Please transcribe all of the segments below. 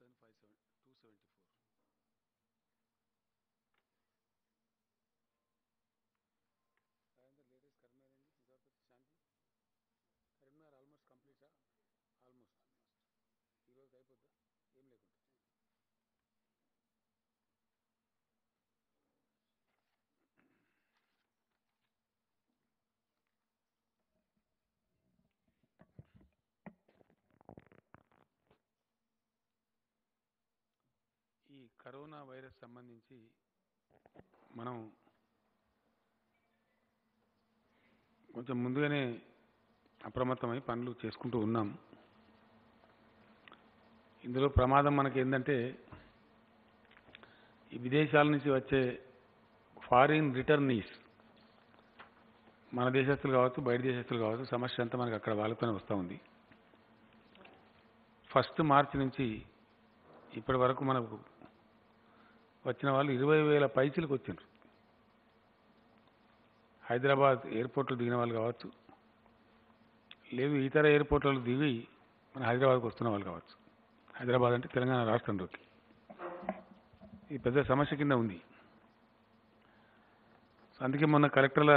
Thousand five seven two seventy four latest Karimnagar ఏంటి ఇంతవరకు శాంతి కరీంనగర్ ఆల్మోస్ట్ కంప్లీటా ఆల్మోస్ట్ ఆల్మోస్ట్ ఈరోజు అయిపోద్దా ఏం లేకుండా ఈ కరోనా వైరస్ సంబంధించి మనం కొంచెం ముందుగానే అప్రమత్తమై పనులు చేసుకుంటూ ఉన్నాం ఇందులో ప్రమాదం మనకి ఏంటంటే ఈ విదేశాల నుంచి వచ్చే ఫారిన్ రిటర్నీస్ మన దేశస్తులు కావచ్చు బయట దేశస్తులు కావచ్చు సమస్య అంతా మనకి అక్కడ వాళ్ళతోనే వస్తూ ఉంది ఫస్ట్ మార్చి నుంచి ఇప్పటి వరకు మనకు వచ్చిన వాళ్ళు ఇరవై వేల పైచీలకు వచ్చిండ్రు హైదరాబాద్ ఎయిర్పోర్ట్లో దిగిన వాళ్ళు కావచ్చు లేదు ఇతర ఎయిర్పోర్ట్లలో దిగి మన హైదరాబాద్కి వస్తున్న వాళ్ళు కావచ్చు హైదరాబాద్ అంటే తెలంగాణ రాష్ట్రంలోకి ఇది పెద్ద సమస్య కింద ఉంది సో అందుకే మొన్న కలెక్టర్ల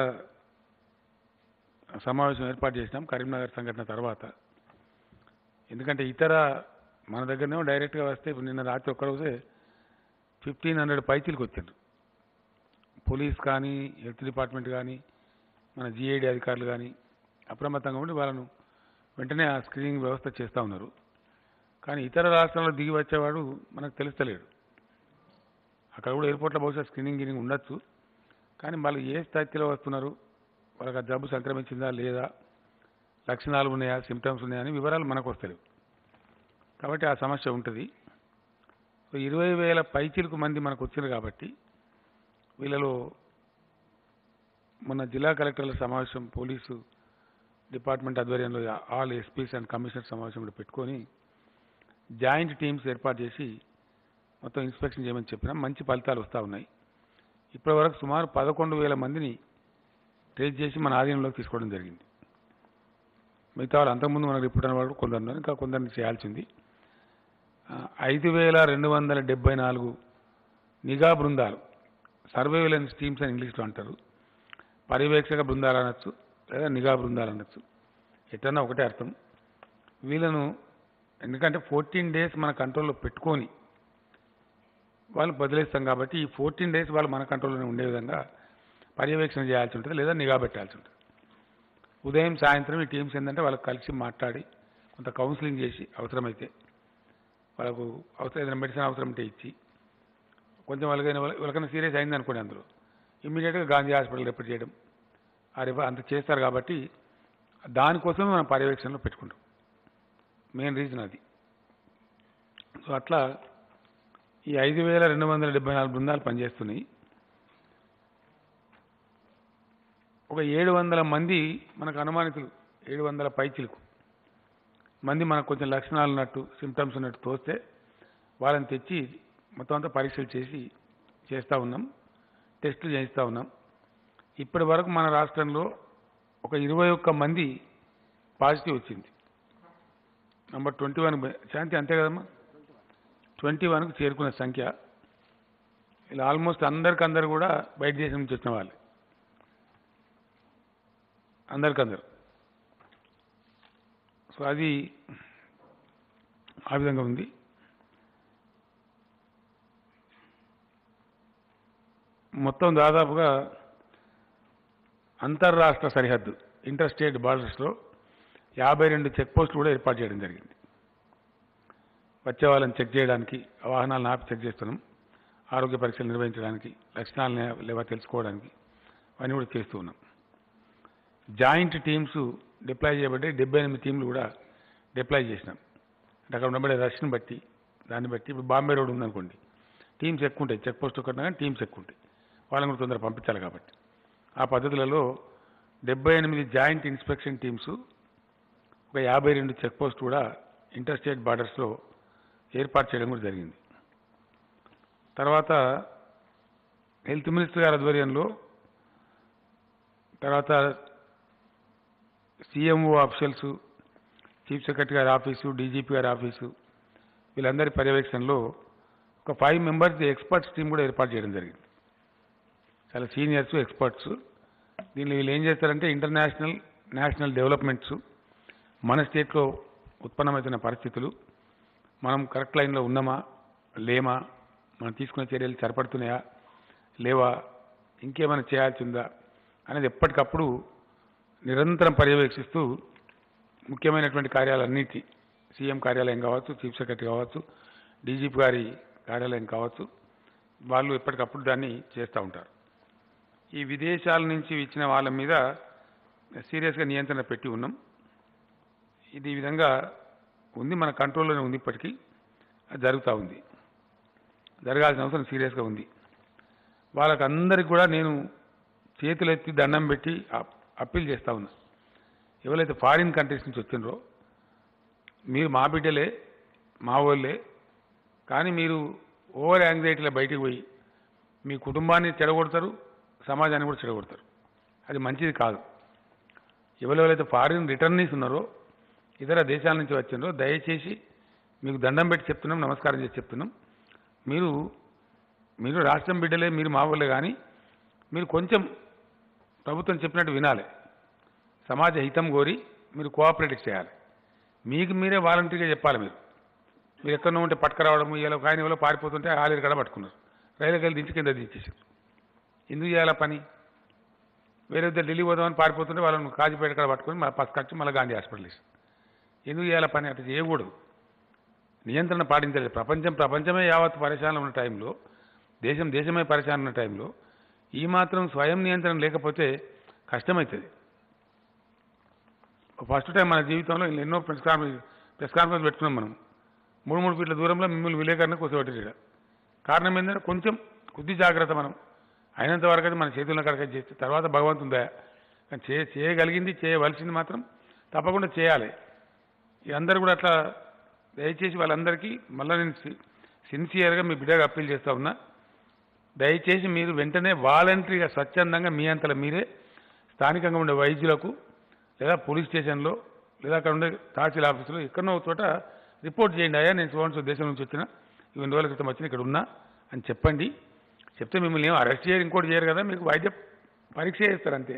సమావేశం ఏర్పాటు చేసినాం కరీంనగర్ సంఘటన తర్వాత ఎందుకంటే ఇతర మన దగ్గరనేమో డైరెక్ట్గా వస్తే ఇప్పుడు నిన్న రాత్రి ఒక్కరోజే ఫిఫ్టీన్ హండ్రెడ్ పైచీలకు వచ్చిండ్రు పోలీస్ కానీ హెల్త్ డిపార్ట్మెంట్ కానీ మన జిఐడి అధికారులు కానీ అప్రమత్తంగా ఉండి వాళ్ళను వెంటనే ఆ స్క్రీనింగ్ వ్యవస్థ చేస్తూ ఉన్నారు కానీ ఇతర రాష్ట్రాల్లో దిగి వచ్చేవాడు మనకు తెలుస్తలేడు అక్కడ కూడా ఎయిర్పోర్ట్లో బహుశా స్క్రీనింగ్ గినింగ్ ఉండొచ్చు కానీ వాళ్ళు ఏ స్థాయిలో వస్తున్నారు వాళ్ళకి ఆ జబ్బు సంక్రమించిందా లేదా లక్షణాలు ఉన్నాయా సిమ్టమ్స్ ఉన్నాయా అని వివరాలు మనకు వస్తలేవు కాబట్టి ఆ సమస్య ఉంటుంది సో ఇరవై వేల పైచిలకు మంది మనకు వచ్చింది కాబట్టి వీళ్ళలో మొన్న జిల్లా కలెక్టర్ల సమావేశం పోలీసు డిపార్ట్మెంట్ ఆధ్వర్యంలో ఆల్ ఎస్పీస్ అండ్ కమిషనర్ సమావేశం కూడా పెట్టుకొని జాయింట్ టీమ్స్ ఏర్పాటు చేసి మొత్తం ఇన్స్పెక్షన్ చేయమని చెప్పినా మంచి ఫలితాలు వస్తూ ఉన్నాయి ఇప్పటి వరకు సుమారు పదకొండు వేల మందిని ట్రేస్ చేసి మన ఆధీనంలోకి తీసుకోవడం జరిగింది మిగతా వాళ్ళు అంతకుముందు మనకు రిపోర్ట్ అయిన వాళ్ళు కొందరు ఉన్నారు ఇంకా కొందరిని చేయాల్సింది ఐదు వేల రెండు వందల డెబ్బై నాలుగు నిఘా బృందాలు సర్వేలెన్స్ టీమ్స్ అని ఇంగ్లీష్లో అంటారు పర్యవేక్షక బృందాలు అనొచ్చు లేదా నిఘా బృందాలు అనొచ్చు ఎట్లన్నా ఒకటే అర్థం వీళ్ళను ఎందుకంటే ఫోర్టీన్ డేస్ మన కంట్రోల్లో పెట్టుకొని వాళ్ళు బదిలేస్తాం కాబట్టి ఈ ఫోర్టీన్ డేస్ వాళ్ళు మన కంట్రోల్లోనే ఉండే విధంగా పర్యవేక్షణ చేయాల్సి ఉంటుంది లేదా నిఘా పెట్టాల్సి ఉంటుంది ఉదయం సాయంత్రం ఈ టీమ్స్ ఏంటంటే వాళ్ళకి కలిసి మాట్లాడి కొంత కౌన్సిలింగ్ చేసి అవసరమైతే వాళ్ళకు అవసరం ఏదైనా మెడిసిన్ అవసరం ఉంటే ఇచ్చి కొంచెం వాళ్ళకైనా వాళ్ళకైనా సీరియస్ అయింది అనుకోండి అందులో ఇమ్మీడియట్గా గాంధీ హాస్పిటల్ రిపోర్ట్ చేయడం ఆ రిప అంత చేస్తారు కాబట్టి దానికోసమే మనం పర్యవేక్షణలో పెట్టుకుంటాం మెయిన్ రీజన్ అది సో అట్లా ఈ ఐదు వేల రెండు వందల డెబ్బై నాలుగు బృందాలు పనిచేస్తున్నాయి ఒక ఏడు వందల మంది మనకు అనుమానితులు ఏడు వందల పైచిలకు మంది మనకు కొంచెం లక్షణాలు ఉన్నట్టు సిమ్టమ్స్ ఉన్నట్టు తోస్తే వాళ్ళని తెచ్చి మొత్తం అంతా పరీక్షలు చేసి చేస్తూ ఉన్నాం టెస్టులు చేయిస్తూ ఉన్నాం ఇప్పటి వరకు మన రాష్ట్రంలో ఒక ఇరవై ఒక్క మంది పాజిటివ్ వచ్చింది నంబర్ ట్వంటీ వన్ శాంతి అంతే కదమ్మా ట్వంటీ వన్కు చేరుకున్న సంఖ్య ఇలా ఆల్మోస్ట్ అందరికందరు కూడా బయట దేశం నుంచి వచ్చిన వాళ్ళే అందరికందరు సో అది ఆ విధంగా ఉంది మొత్తం దాదాపుగా అంతర్రాష్ట్ర సరిహద్దు ఇంటర్ స్టేట్ బార్డర్స్లో యాభై రెండు చెక్ పోస్టులు కూడా ఏర్పాటు చేయడం జరిగింది వచ్చే వాళ్ళని చెక్ చేయడానికి వాహనాలను ఆపి చెక్ చేస్తున్నాం ఆరోగ్య పరీక్షలు నిర్వహించడానికి లక్షణాలను లేవా తెలుసుకోవడానికి అవన్నీ కూడా చేస్తూ ఉన్నాం జాయింట్ టీమ్స్ డిప్లాయ్ చేయబడ్డాయి డెబ్బై ఎనిమిది టీంలు కూడా డిప్లాయ్ చేసినాం అంటే అక్కడ ఉండబడే రష్ని బట్టి దాన్ని బట్టి ఇప్పుడు బాంబే రోడ్ ఉందనుకోండి టీమ్స్ ఎక్కువ ఉంటాయి చెక్ పోస్ట్ ఒకటి కానీ టీమ్స్ ఎక్కువ ఉంటాయి వాళ్ళని కూడా తొందరగా పంపించాలి కాబట్టి ఆ పద్ధతులలో డెబ్బై ఎనిమిది జాయింట్ ఇన్స్పెక్షన్ టీమ్స్ ఒక యాభై రెండు చెక్ పోస్ట్ కూడా ఇంటర్ స్టేట్ బార్డర్స్లో ఏర్పాటు చేయడం కూడా జరిగింది తర్వాత హెల్త్ మినిస్టర్ గారి ఆధ్వర్యంలో తర్వాత సీఎంఓ ఆఫీషియల్స్ చీఫ్ సెక్రటరీ గారి ఆఫీసు డీజీపీ గారి ఆఫీసు వీళ్ళందరి పర్యవేక్షణలో ఒక ఫైవ్ మెంబర్స్ ఎక్స్పర్ట్స్ టీం కూడా ఏర్పాటు చేయడం జరిగింది చాలా సీనియర్స్ ఎక్స్పర్ట్స్ దీనిలో వీళ్ళు ఏం చేస్తారంటే ఇంటర్నేషనల్ నేషనల్ డెవలప్మెంట్స్ మన స్టేట్లో ఉత్పన్నమవుతున్న పరిస్థితులు మనం కరెక్ట్ లైన్లో ఉన్నామా లేమా మనం తీసుకునే చర్యలు సరిపడుతున్నాయా లేవా ఇంకేమైనా చేయాల్సి ఉందా అనేది ఎప్పటికప్పుడు నిరంతరం పర్యవేక్షిస్తూ ముఖ్యమైనటువంటి కార్యాలన్నిటి సీఎం కార్యాలయం కావచ్చు చీఫ్ సెక్రటరీ కావచ్చు డీజీపీ గారి కార్యాలయం కావచ్చు వాళ్ళు ఎప్పటికప్పుడు దాన్ని చేస్తూ ఉంటారు ఈ విదేశాల నుంచి ఇచ్చిన వాళ్ళ మీద సీరియస్గా నియంత్రణ పెట్టి ఉన్నాం ఇది ఈ విధంగా ఉంది మన కంట్రోల్లోనే ఉంది ఇప్పటికీ అది జరుగుతూ ఉంది జరగాల్సిన అవసరం సీరియస్గా ఉంది వాళ్ళకి అందరికి కూడా నేను చేతులెత్తి దండం పెట్టి అప్- అప్పీల్ చేస్తా ఉన్నా ఎవరైతే ఫారిన్ కంట్రీస్ నుంచి వచ్చిండ్రో మీరు మా బిడ్డలే మా వాళ్ళే కానీ మీరు ఓవర్ యాంగ్జైటీలో బయటికి పోయి మీ కుటుంబాన్ని చెడగొడతారు సమాజాన్ని కూడా చెడగొడతారు అది మంచిది కాదు ఎవరెవరైతే ఫారిన్ రిటర్నీస్ ఉన్నారో ఇతర దేశాల నుంచి వచ్చిండ్రో దయచేసి మీకు దండం పెట్టి చెప్తున్నాం నమస్కారం చేసి చెప్తున్నాం మీరు మీరు రాష్ట్రం బిడ్డలే మీరు మా వాళ్ళే కానీ మీరు కొంచెం ప్రభుత్వం చెప్పినట్టు వినాలి సమాజ హితం కోరి మీరు కోఆపరేట్ చేయాలి మీకు మీరే వాలంటీర్గా చెప్పాలి మీరు మీరు ఎక్కడో ఉంటే పట్టుకురావడం ఇలా ఒక ఆయన ఎవరో పారిపోతుంటే ఆలేరు కడ పట్టుకున్నారు రైలుకి వెళ్ళి దించి కింద దించేసారు ఎందుకు చేయాలా పని వేరే ఇద్దరు ఢిల్లీ పోదామని పారిపోతుంటే వాళ్ళని కాజీపేట కాడ పట్టుకొని మళ్ళీ పసుకొచ్చి మళ్ళీ గాంధీ హాస్పిటల్ వేసి ఎందుకు చేయాలా పని అట్లా చేయకూడదు నియంత్రణ పాటించాలి ప్రపంచం ప్రపంచమే యావత్ పరిశాలన ఉన్న టైంలో దేశం దేశమే పరిశాలన ఉన్న టైంలో ఈ మాత్రం స్వయం నియంత్రణ లేకపోతే కష్టమవుతుంది ఫస్ట్ టైం మన జీవితంలో ఇలా ఎన్నో ప్రెస్ కాన్ఫరెన్స్ ప్రెస్ కాన్ఫరెన్స్ పెట్టుకున్నాం మనం మూడు మూడు ఫీట్ల దూరంలో మిమ్మల్ని విలేకరణ కూర్చోబెట్టారు కారణం ఏంటంటే కొంచెం కొద్ది జాగ్రత్త మనం అయినంత వరకు అది మన చేతుల్లో కడక చేస్తే తర్వాత భగవంతుని దయ కానీ చే చేయగలిగింది చేయవలసింది మాత్రం తప్పకుండా చేయాలి ఈ అందరూ కూడా అట్లా దయచేసి వాళ్ళందరికీ మళ్ళీ నేను సి- సిన్సియర్గా మీ బిడ్డగా అప్పీల్ చేస్తా ఉన్నా దయచేసి మీరు వెంటనే వాలంటరీగా స్వచ్ఛందంగా మీ అంతలో మీరే స్థానికంగా ఉండే వైద్యులకు లేదా పోలీస్ స్టేషన్లో లేదా అక్కడ ఉండే తహసీల్ ఆఫీసులో ఎక్కడనో ఒక చోట రిపోర్ట్ చేయండి అయ్యా నేను సువర్ణ దేశం నుంచి వచ్చిన ఈ రెండు రోజుల క్రితం వచ్చిన ఇక్కడ ఉన్నా అని చెప్పండి చెప్తే మిమ్మల్ని ఏం అరెస్ట్ చేయరు ఇంకోటి చేయరు కదా మీకు వైద్య పరీక్ష చేస్తారు అంతే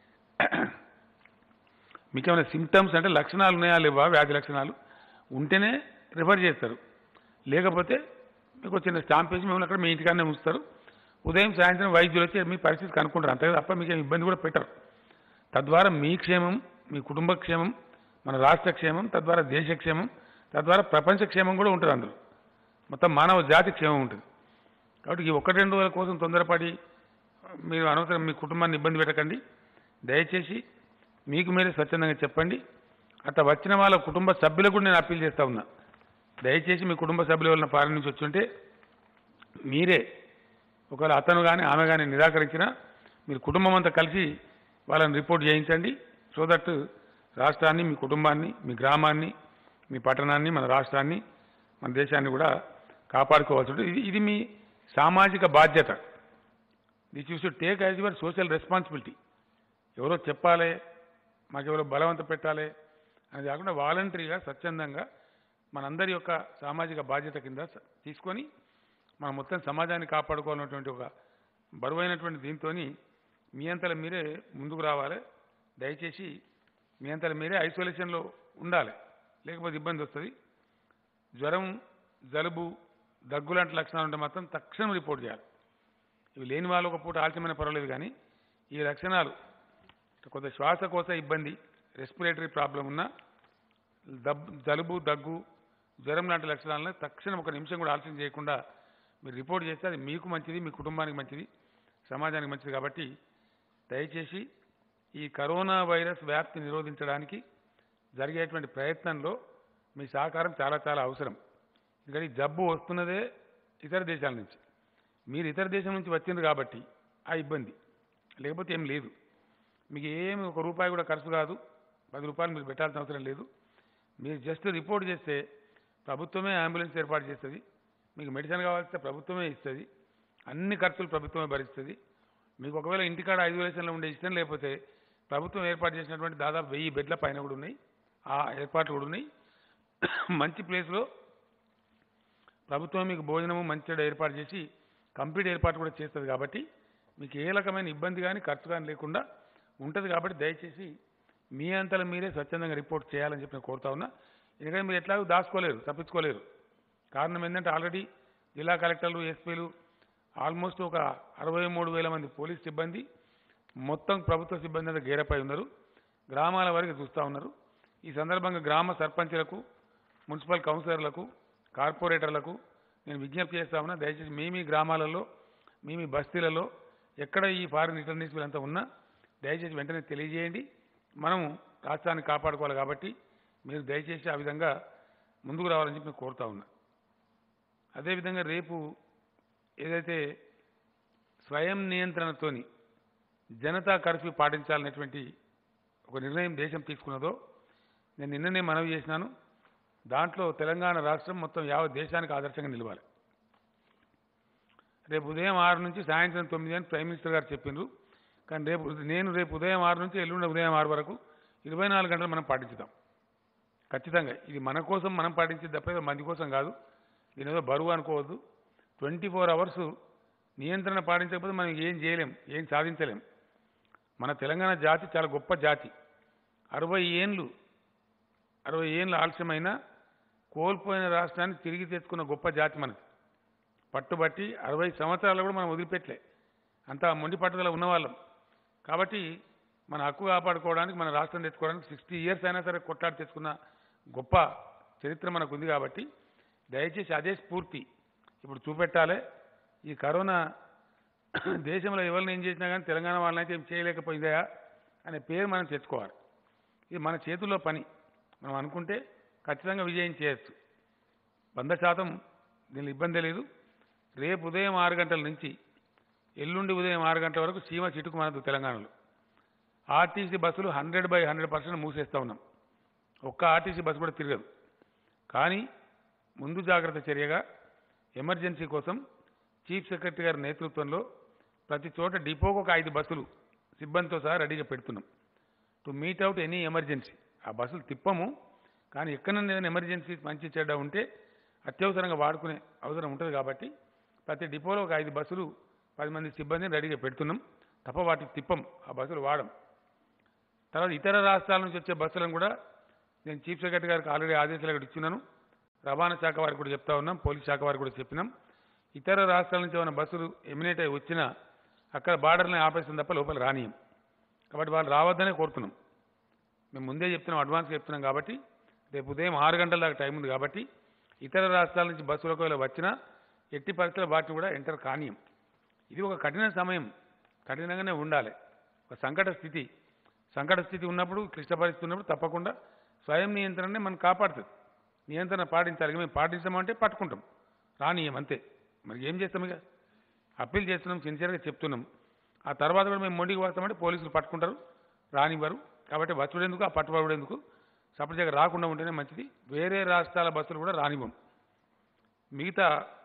మీకు ఏమైనా సిమ్టమ్స్ అంటే లక్షణాలు ఉన్నాయా లేవా వ్యాధి లక్షణాలు ఉంటేనే రిఫర్ చేస్తారు లేకపోతే మీకు ఒక చిన్న స్టాంప్ వేసి మిమ్మల్ని అక్కడ మీ ఇంటికాడనే ఉంచుతారు ఉదయం సాయంత్రం వైద్యులు వచ్చి మీ పరిస్థితి కనుక్కుంటారు అంతే తప్ప మీకు ఏం ఇబ్బంది కూడా పెట్టరు తద్వారా మీ క్షేమం మీ కుటుంబ క్షేమం మన రాష్ట్ర క్షేమం తద్వారా దేశ క్షేమం తద్వారా ప్రపంచ క్షేమం కూడా ఉంటుంది అందులో మొత్తం మానవ జాతి క్షేమం ఉంటుంది కాబట్టి ఈ ఒకటి రెండు రోజుల కోసం తొందరపడి మీరు అనవసరం మీ కుటుంబాన్ని ఇబ్బంది పెట్టకండి దయచేసి మీకు మీరే స్వచ్ఛందంగా చెప్పండి అట్లా వచ్చిన వాళ్ళ కుటుంబ సభ్యులకు కూడా నేను అప్పీల్ చేస్తా ఉన్నా దయచేసి మీ కుటుంబ సభ్యులు ఎవరైనా ఫారెన్ నుంచి వచ్చుంటే మీరే ఒకవేళ అతను కానీ ఆమె కానీ నిరాకరించినా మీరు కుటుంబం అంతా కలిసి వాళ్ళని రిపోర్ట్ చేయించండి సో దట్ రాష్ట్రాన్ని మీ కుటుంబాన్ని మీ గ్రామాన్ని మీ పట్టణాన్ని మన రాష్ట్రాన్ని మన దేశాన్ని కూడా కాపాడుకోవాల్సి ఉంటుంది ఇది ఇది మీ సామాజిక బాధ్యత this you should take as your social responsibility ఎవరో చెప్పాలి మాకెవరో బలవంత పెట్టాలి అని కాకుండా వాలంటరీగా స్వచ్ఛందంగా మనందరి యొక్క సామాజిక బాధ్యత కింద స- తీసుకొని మనం మొత్తం సమాజాన్ని కాపాడుకోవాలన్నటువంటి ఒక బరువైనటువంటి దీంతో మీ అంతలో మీరే ముందుకు రావాలి దయచేసి మీ అంతలో మీరే ఐసోలేషన్లో ఉండాలి లేకపోతే ఇబ్బంది వస్తుంది జ్వరం జలుబు దగ్గు లాంటి లక్షణాలు ఉంటే మాత్రం తక్షణం రిపోర్ట్ చేయాలి ఇవి లేని వాళ్ళు ఒక పూట ఆలస్యమైన పర్వాలేదు కానీ ఈ లక్షణాలు కొంత శ్వాసకోశ ఇబ్బంది రెస్పిరేటరీ ప్రాబ్లం ఉన్న దబ్ జలుబు దగ్గు జ్వరం లాంటి లక్షణాలను తక్షణం ఒక నిమిషం కూడా ఆలస్యం చేయకుండా మీరు రిపోర్ట్ చేస్తే అది మీకు మంచిది మీ కుటుంబానికి మంచిది సమాజానికి మంచిది కాబట్టి దయచేసి ఈ కరోనా వైరస్ వ్యాప్తి నిరోధించడానికి జరిగేటువంటి ప్రయత్నంలో మీ సహకారం చాలా చాలా అవసరం ఎందుకంటే ఈ జబ్బు వస్తున్నదే ఇతర దేశాల నుంచి మీరు ఇతర దేశం నుంచి వచ్చింది కాబట్టి ఆ ఇబ్బంది లేకపోతే ఏం లేదు మీకు ఏమి ఒక రూపాయి కూడా ఖర్చు కాదు పది రూపాయలు మీరు పెట్టాల్సిన అవసరం లేదు మీరు జస్ట్ రిపోర్ట్ చేస్తే ప్రభుత్వమే అంబులెన్స్ ఏర్పాటు చేస్తుంది మీకు మెడిసిన్ కావాల్సిన ప్రభుత్వమే ఇస్తుంది అన్ని ఖర్చులు ప్రభుత్వమే భరిస్తుంది మీకు ఒకవేళ ఇంటికాడ ఐసోలేషన్లో ఉండే ఇష్టం లేకపోతే ప్రభుత్వం ఏర్పాటు చేసినటువంటి దాదాపు వెయ్యి బెడ్ల పైన కూడా ఉన్నాయి ఆ ఏర్పాట్లు కూడా ఉన్నాయి మంచి ప్లేస్లో ప్రభుత్వం మీకు భోజనము మంచిగా ఏర్పాటు చేసి కంప్లీట్ ఏర్పాటు కూడా చేస్తుంది కాబట్టి మీకు ఏ రకమైన ఇబ్బంది కానీ ఖర్చు కానీ లేకుండా ఉంటుంది కాబట్టి దయచేసి మీ అంతలో మీరే స్వచ్ఛందంగా రిపోర్ట్ చేయాలని చెప్పి నేను కోరుతా ఉన్నా ఎందుకంటే మీరు ఎట్లాగో దాచుకోలేరు తప్పించుకోలేరు కారణం ఏంటంటే ఆల్రెడీ జిల్లా కలెక్టర్లు ఎస్పీలు ఆల్మోస్ట్ ఒక అరవై మూడు వేల మంది పోలీస్ సిబ్బంది మొత్తం ప్రభుత్వ సిబ్బంది అంతా గేరపై ఉన్నారు గ్రామాల వరకు చూస్తూ ఉన్నారు ఈ సందర్భంగా గ్రామ సర్పంచులకు మున్సిపల్ కౌన్సిలర్లకు కార్పొరేటర్లకు నేను విజ్ఞప్తి చేస్తా ఉన్నా దయచేసి మీ మీ గ్రామాలలో మీ మీ బస్తీలలో ఎక్కడ ఈ ఫారిన్ రిటర్నీస్ వీళ్ళంతా ఉన్నా దయచేసి వెంటనే తెలియజేయండి మనం రాష్ట్రాన్ని కాపాడుకోవాలి కాబట్టి మీరు దయచేసి ఆ విధంగా ముందుకు రావాలని చెప్పి నేను కోరుతా ఉన్నా అదేవిధంగా రేపు ఏదైతే స్వయం నియంత్రణతోని జనతా కర్ఫ్యూ పాటించాలనేటువంటి ఒక నిర్ణయం దేశం తీసుకున్నదో నేను నిన్ననే మనవి చేసినాను దాంట్లో తెలంగాణ రాష్ట్రం మొత్తం యావత్ దేశానికి ఆదర్శంగా నిలవాలి రేపు ఉదయం ఆరు నుంచి సాయంత్రం తొమ్మిది అని ప్రైమ్ మినిస్టర్ గారు చెప్పిండ్రు కానీ రేపు నేను రేపు ఉదయం ఆరు నుంచి ఎల్లుండి ఉదయం ఆరు వరకు ఇరవై నాలుగు గంటలు మనం పాటించుదాం ఖచ్చితంగా ఇది మన కోసం మనం పాటించేది తప్ప ఏదో మంది కోసం కాదు దీని ఏదో బరువు అనుకోవద్దు ట్వంటీ ఫోర్ అవర్స్ నియంత్రణ పాటించకపోతే మనం ఏం చేయలేం ఏం సాధించలేం మన తెలంగాణ జాతి చాలా గొప్ప జాతి అరవై ఏండ్లు అరవై ఏండ్లు ఆలస్యమైన కోల్పోయిన రాష్ట్రాన్ని తిరిగి తెచ్చుకున్న గొప్ప జాతి మనది పట్టుబట్టి అరవై సంవత్సరాలు కూడా మనం వదిలిపెట్టలే అంతా మొండి పట్టుదల ఉన్నవాళ్ళం కాబట్టి మన హక్కు కాపాడుకోవడానికి మన రాష్ట్రం తెచ్చుకోవడానికి సిక్స్టీ ఇయర్స్ అయినా సరే కొట్లాడి తెచ్చుకున్న గొప్ప చరిత్ర మనకు ఉంది కాబట్టి దయచేసి అదే స్ఫూర్తి ఇప్పుడు చూపెట్టాలి ఈ కరోనా దేశంలో ఎవరిని ఏం చేసినా కానీ తెలంగాణ వాళ్ళని అయితే ఏం చేయలేకపోయిందా అనే పేరు మనం తెచ్చుకోవాలి ఇది మన చేతుల్లో పని మనం అనుకుంటే ఖచ్చితంగా విజయం చేయొచ్చు వంద శాతం దీనిలో ఇబ్బంది లేదు రేపు ఉదయం ఆరు గంటల నుంచి ఎల్లుండి ఉదయం ఆరు గంటల వరకు సీమ చిటుకు మనదు తెలంగాణలో ఆర్టీసీ బస్సులు హండ్రెడ్ బై హండ్రెడ్ పర్సెంట్ మూసేస్తూ ఉన్నాం ఒక్క ఆర్టీసీ బస్సు కూడా తిరగదు కానీ ముందు జాగ్రత్త చర్యగా ఎమర్జెన్సీ కోసం చీఫ్ సెక్రటరీ గారి నేతృత్వంలో ప్రతి చోట డిపోకు ఒక ఐదు బస్సులు సిబ్బందితో సహా రెడీగా పెడుతున్నాం to meet out any emergency ఆ బస్సులు తిప్పము కానీ ఎక్కడన్నా ఏదైనా ఎమర్జెన్సీ మంచి చెడ్డ ఉంటే అత్యవసరంగా వాడుకునే అవసరం ఉంటుంది కాబట్టి ప్రతి డిపోలో ఒక ఐదు బస్సులు పది మంది సిబ్బందిని రెడీగా పెడుతున్నాం తప్ప వాటికి తిప్పం ఆ బస్సులు వాడం తర్వాత ఇతర రాష్ట్రాల నుంచి వచ్చే బస్సులను కూడా నేను చీఫ్ సెక్రటరీ గారికి ఆల్రెడీ ఆదేశాలు కూడా ఇచ్చినాను రవాణా శాఖ వారికి కూడా చెప్తా ఉన్నాం పోలీస్ శాఖ వారికి కూడా చెప్పినాం ఇతర రాష్ట్రాల నుంచి ఏమైనా బస్సులు ఎమినేట్ అయి వచ్చినా అక్కడ బార్డర్ని ఆపేస్తాం తప్ప లోపల రానియం కాబట్టి వాళ్ళు రావద్దనే కోరుతున్నాం మేము ముందే చెప్తున్నాం అడ్వాన్స్ చెప్తున్నాం కాబట్టి రేపు ఉదయం ఆరు గంటల దాకా టైం ఉంది కాబట్టి ఇతర రాష్ట్రాల నుంచి బస్సులు ఒకవేళ వచ్చినా ఎట్టి పరిస్థితుల్లో వాటిని కూడా ఎంటర్ కానీయం ఇది ఒక కఠిన సమయం కఠినంగానే ఉండాలి ఒక సంకట స్థితి సంకట స్థితి ఉన్నప్పుడు క్లిష్ట పరిస్థితి ఉన్నప్పుడు తప్పకుండా స్వయం నియంత్రణనే మనం కాపాడుతుంది నియంత్రణ పాటించాలి ఇక మేము పాటించామంటే పట్టుకుంటాం రానియం అంతే మరి ఏం చేస్తాం ఇక అప్పీల్ చేస్తున్నాం సిన్సియర్గా చెప్తున్నాం ఆ తర్వాత కూడా మేము మొండికి వస్తామంటే పోలీసులు పట్టుకుంటారు రానివ్వరు కాబట్టి వచ్చుడేందుకు ఆ పట్టుబడుడేందుకు సపరేట్గా రాకుండా ఉంటేనే మంచిది వేరే రాష్ట్రాల బస్సులు కూడా రానివ్వం మిగతా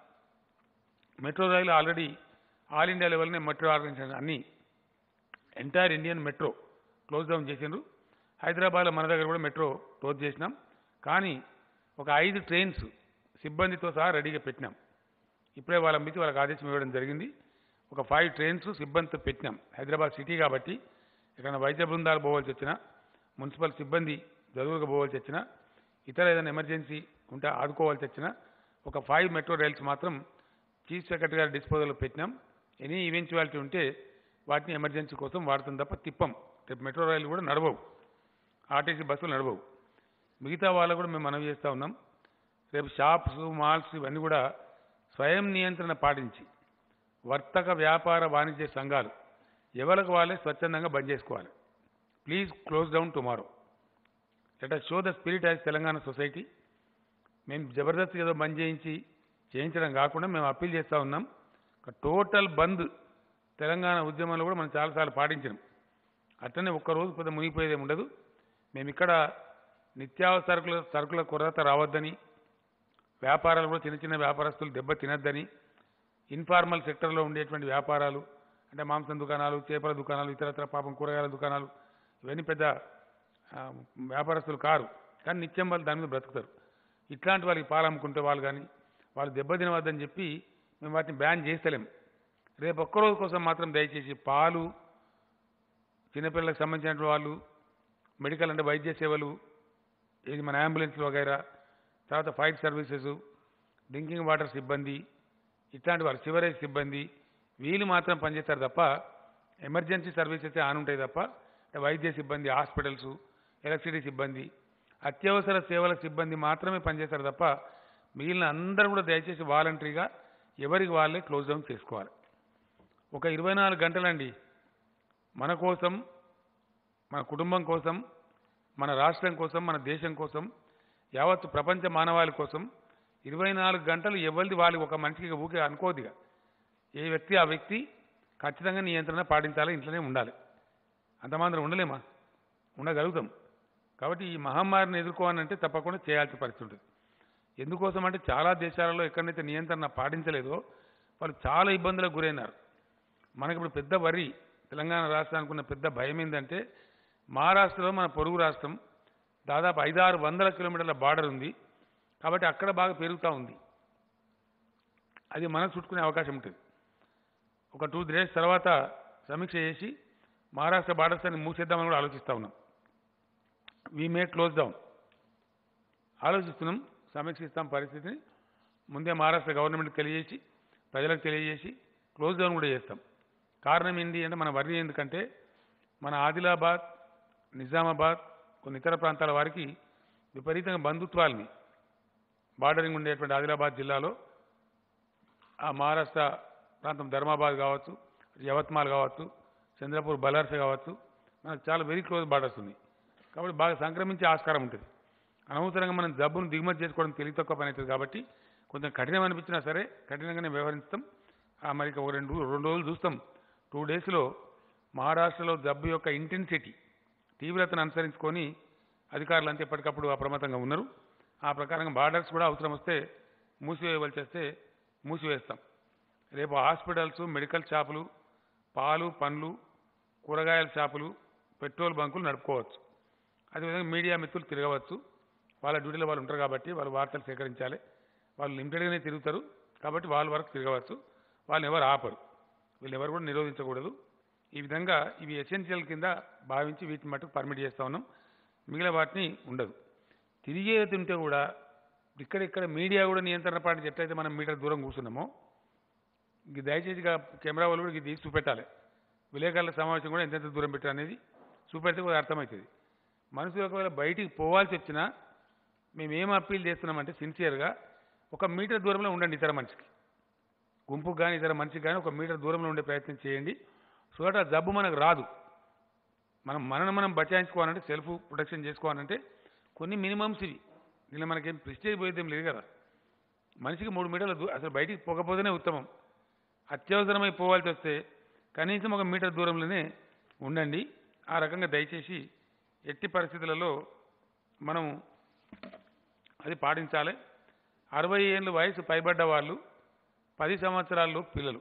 metro rail already all India లెవెల్నే మెట్రో ఆర్గనైజేషన్ అన్ని entire Indian metro close down చేసిండ్రు హైదరాబాద్లో మన దగ్గర కూడా మెట్రో క్లోజ్ చేసినాం కానీ ఒక ఐదు ట్రైన్స్ సిబ్బందితో సహా రెడీగా పెట్టినాం ఇప్పుడే వాళ్ళ మితి వాళ్ళకి ఆదేశం ఇవ్వడం జరిగింది ఒక ఫైవ్ ట్రైన్స్ సిబ్బందితో పెట్టినాం హైదరాబాద్ సిటీ కాబట్టి ఎక్కడైనా వైద్య బృందాలు పోవాల్సి వచ్చినా మున్సిపల్ సిబ్బంది జరువులకు పోవాల్సి వచ్చినా ఇతర ఏదైనా ఎమర్జెన్సీ ఉంటే ఆదుకోవాల్సి వచ్చినా ఒక ఫైవ్ మెట్రో రైల్స్ మాత్రం చీఫ్ సెక్రటరీ గారి డిస్పోజల్లో పెట్టినాం ఎనీ ఈవెన్చువాలిటీ ఉంటే వాటిని ఎమర్జెన్సీ కోసం వాడుతుంది తప్ప తిప్పం రేపు మెట్రో రైలు కూడా నడవవు ఆర్టీసీ బస్సులు నడవవు మిగతా వాళ్ళు కూడా మేము మనవి చేస్తూ ఉన్నాం రేపు షాప్స్ మాల్స్ ఇవన్నీ కూడా స్వయం నియంత్రణ పాటించి వర్తక వ్యాపార వాణిజ్య సంఘాలు ఎవరికి వాళ్ళే స్వచ్ఛందంగా బంద్ చేసుకోవాలి please close down tomorrow let show the spirit as Telangana society మేము జబర్దస్త్ ఏదో బంద్ చేయించి చేయించడం కాకుండా మేము అప్పీల్ చేస్తూ ఉన్నాం ఒక టోటల్ బంద్ తెలంగాణ ఉద్యమంలో కూడా మనం చాలాసార్లు పాటించినాం అట్లనే ఒక్కరోజు పెద్ద మునిగిపోయేది ఉండదు మేము ఇక్కడ నిత్యావసర సరుకుల సరుకుల కొరత రావద్దని వ్యాపారాలు కూడా చిన్న చిన్న వ్యాపారస్తులు దెబ్బ తినద్దని ఇన్ఫార్మల్ సెక్టర్లో ఉండేటువంటి వ్యాపారాలు అంటే మాంసం దుకాణాలు చేపల దుకాణాలు ఇతరత్ర పాపం కూరగాయల దుకాణాలు ఇవన్నీ పెద్ద ఆ, వ్యాపారస్తులు కారు కానీ నిత్యం వాళ్ళు దాని మీద బ్రతుకుతారు ఇట్లాంటి వాళ్ళకి పాలు అమ్ముకుంటే వాళ్ళు కానీ వాళ్ళు దెబ్బతినవద్దని చెప్పి మేము వాటిని బ్యాన్ చేస్తలేం రేపు ఒక్కరోజు కోసం మాత్రం దయచేసి పాలు చిన్నపిల్లలకు సంబంధించిన వాళ్ళు మెడికల్ అంటే వైద్య సేవలు ఇది మన అంబులెన్స్లు వగైరా తర్వాత ఫైర్ సర్వీసెస్ డ్రింకింగ్ వాటర్ సిబ్బంది ఇట్లాంటి వారు సివరేజ్ సిబ్బంది వీళ్ళు మాత్రం పనిచేస్తారు తప్ప ఎమర్జెన్సీ సర్వీసెస్ ఆన్ ఉంటాయి తప్ప వైద్య సిబ్బంది హాస్పిటల్స్ ఎలక్ట్రిసిటీ సిబ్బంది అత్యవసర సేవల సిబ్బంది మాత్రమే పనిచేస్తారు తప్ప మిగిలిన అందరూ కూడా దయచేసి వాలంటరీగా ఎవరికి వాళ్ళే క్లోజ్ డౌన్ చేసుకోవాలి ఒక ఇరవై నాలుగు గంటలండి మన కోసం మన కుటుంబం కోసం మన రాష్ట్రం కోసం మన దేశం కోసం యావత్తు ప్రపంచ మానవాళి కోసం ఇరవై నాలుగు గంటలు ఎవరిది వాళ్ళకి ఒక మనిషికి ఊకే అనుకోదిగా ఏ వ్యక్తి ఆ వ్యక్తి ఖచ్చితంగా నియంత్రణ పాటించాలి ఇంట్లోనే ఉండాలి అంత మాత్రం ఉండలేమా ఉండగలుగుతాం కాబట్టి ఈ మహమ్మారిని ఎదుర్కోవాలంటే తప్పకుండా చేయాల్సిన పరిస్థితి ఉంటుంది ఎందుకోసం అంటే చాలా దేశాలలో ఎక్కడైతే నియంత్రణ పాటించలేదో వాళ్ళు చాలా ఇబ్బందులకు గురైనారు మనకి ఇప్పుడు పెద్ద వరి తెలంగాణ రాష్ట్రానికి ఉన్న పెద్ద భయం ఏంటంటే మహారాష్ట్రలో మన పొరుగు రాష్ట్రం దాదాపు ఐదారు వందల కిలోమీటర్ల బార్డర్ ఉంది కాబట్టి అక్కడ బాగా పెరుగుతూ ఉంది అది మనం చుట్టుకునే అవకాశం ఉంటుంది ఒక టూ డేస్ తర్వాత సమీక్ష చేసి మహారాష్ట్ర బార్డర్స్ అని మూసేద్దామని కూడా ఆలోచిస్తూ ఉన్నాం వీ మే క్లోజ్ డౌన్ ఆలోచిస్తున్నాం సమీక్షిస్తాం పరిస్థితిని ముందే మహారాష్ట్ర గవర్నమెంట్కి తెలియజేసి ప్రజలకు తెలియజేసి క్లోజ్ డౌన్ కూడా చేస్తాం కారణం ఏంటి అంటే మన వర్రీ ఎందుకంటే మన ఆదిలాబాద్ నిజామాబాద్ కొన్ని ఇతర ప్రాంతాల వారికి విపరీతంగా బంధుత్వాలని బార్డరింగ్ ఉండేటువంటి ఆదిలాబాద్ జిల్లాలో ఆ మహారాష్ట్ర ప్రాంతం ధర్మాబాద్ కావచ్చు యవత్మాల్ కావచ్చు చంద్రపూర్ బలార్స కావచ్చు మనకు చాలా వెరీ క్లోజ్ బార్డర్స్ ఉన్నాయి కాబట్టి బాగా సంక్రమించే ఆస్కారం ఉంటుంది అనవసరంగా మనం జబ్బును దిగుమతి చేసుకోవడం తెలివి తక్కువ పని అవుతుంది కాబట్టి కొంచెం కఠినం అనిపించినా సరే కఠినంగానే వ్యవహరిస్తాం ఆ మరి ఒక రెండు రెండు రోజులు చూస్తాం టూ డేస్లో మహారాష్ట్రలో జబ్బు యొక్క ఇంటెన్సిటీ తీవ్రతను అనుసరించుకొని అధికారులు అంతా ఎప్పటికప్పుడు అప్రమత్తంగా ఉన్నారు ఆ ప్రకారంగా బార్డర్స్ కూడా అవసరం వస్తే మూసివేయవలసి వస్తే మూసివేస్తాం రేపు హాస్పిటల్స్ మెడికల్ షాపులు పాలు పండ్లు కూరగాయల షాపులు పెట్రోల్ బంకులు నడుపుకోవచ్చు అదేవిధంగా మీడియా మిత్రులు తిరగవచ్చు వాళ్ళ డ్యూటీలో వాళ్ళు ఉంటారు కాబట్టి వాళ్ళు వార్తలు సేకరించాలి వాళ్ళు లిమిటెడ్గానే తిరుగుతారు కాబట్టి వాళ్ళ వరకు తిరగవచ్చు వాళ్ళని ఎవరు ఆపరు వీళ్ళు ఎవరు కూడా నిరోధించకూడదు ఈ విధంగా ఇవి ఎసెన్షియల్ కింద భావించి వీటిని మటుకు పర్మిట్ చేస్తా ఉన్నాం మిగిలిన వాటిని ఉండదు తిరిగే తింటే కూడా ఇక్కడిక్కడ మీడియా కూడా నియంత్రణ పాటించి ఎట్లయితే మనం మీటర్ దూరం కూర్చున్నామో ఇంక దయచేసి ఇక కెమెరా వాళ్ళు కూడా ఇది చూపెట్టాలి విలేకరుల సమావేశం కూడా ఎంతెంత దూరం పెట్టారు అనేది చూపెడితే కూడా అర్థమవుతుంది మనుషులు ఒకవేళ బయటికి పోవాల్సి వచ్చినా మేము ఏం అప్పీల్ చేస్తున్నామంటే సిన్సియర్గా ఒక మీటర్ దూరంలో ఉండండి ఇతర మనిషికి గుంపుకు కానీ ఇతర మనిషికి కానీ ఒక మీటర్ దూరంలో ఉండే ప్రయత్నం చేయండి సో దట్ ఆ జబ్బు మనకు రాదు మనం మనను మనం బచాయించుకోవాలంటే సెల్ఫ్ ప్రొటెక్షన్ చేసుకోవాలంటే కొన్ని మినిమమ్స్ ఇవి దీనిలో మనకేం ప్రిస్టేజ్ పోయేదేం లేదు కదా మనిషికి మూడు మీటర్ల దూ అసలు బయటికి పోకపోతేనే ఉత్తమం అత్యవసరమై పోవాల్సి వస్తే కనీసం ఒక మీటర్ దూరంలోనే ఉండండి ఆ రకంగా దయచేసి ఎట్టి పరిస్థితులలో మనం అది పాటించాలి అరవై ఏళ్ళు వయసు పైబడ్డ వాళ్ళు పది సంవత్సరాల్లో పిల్లలు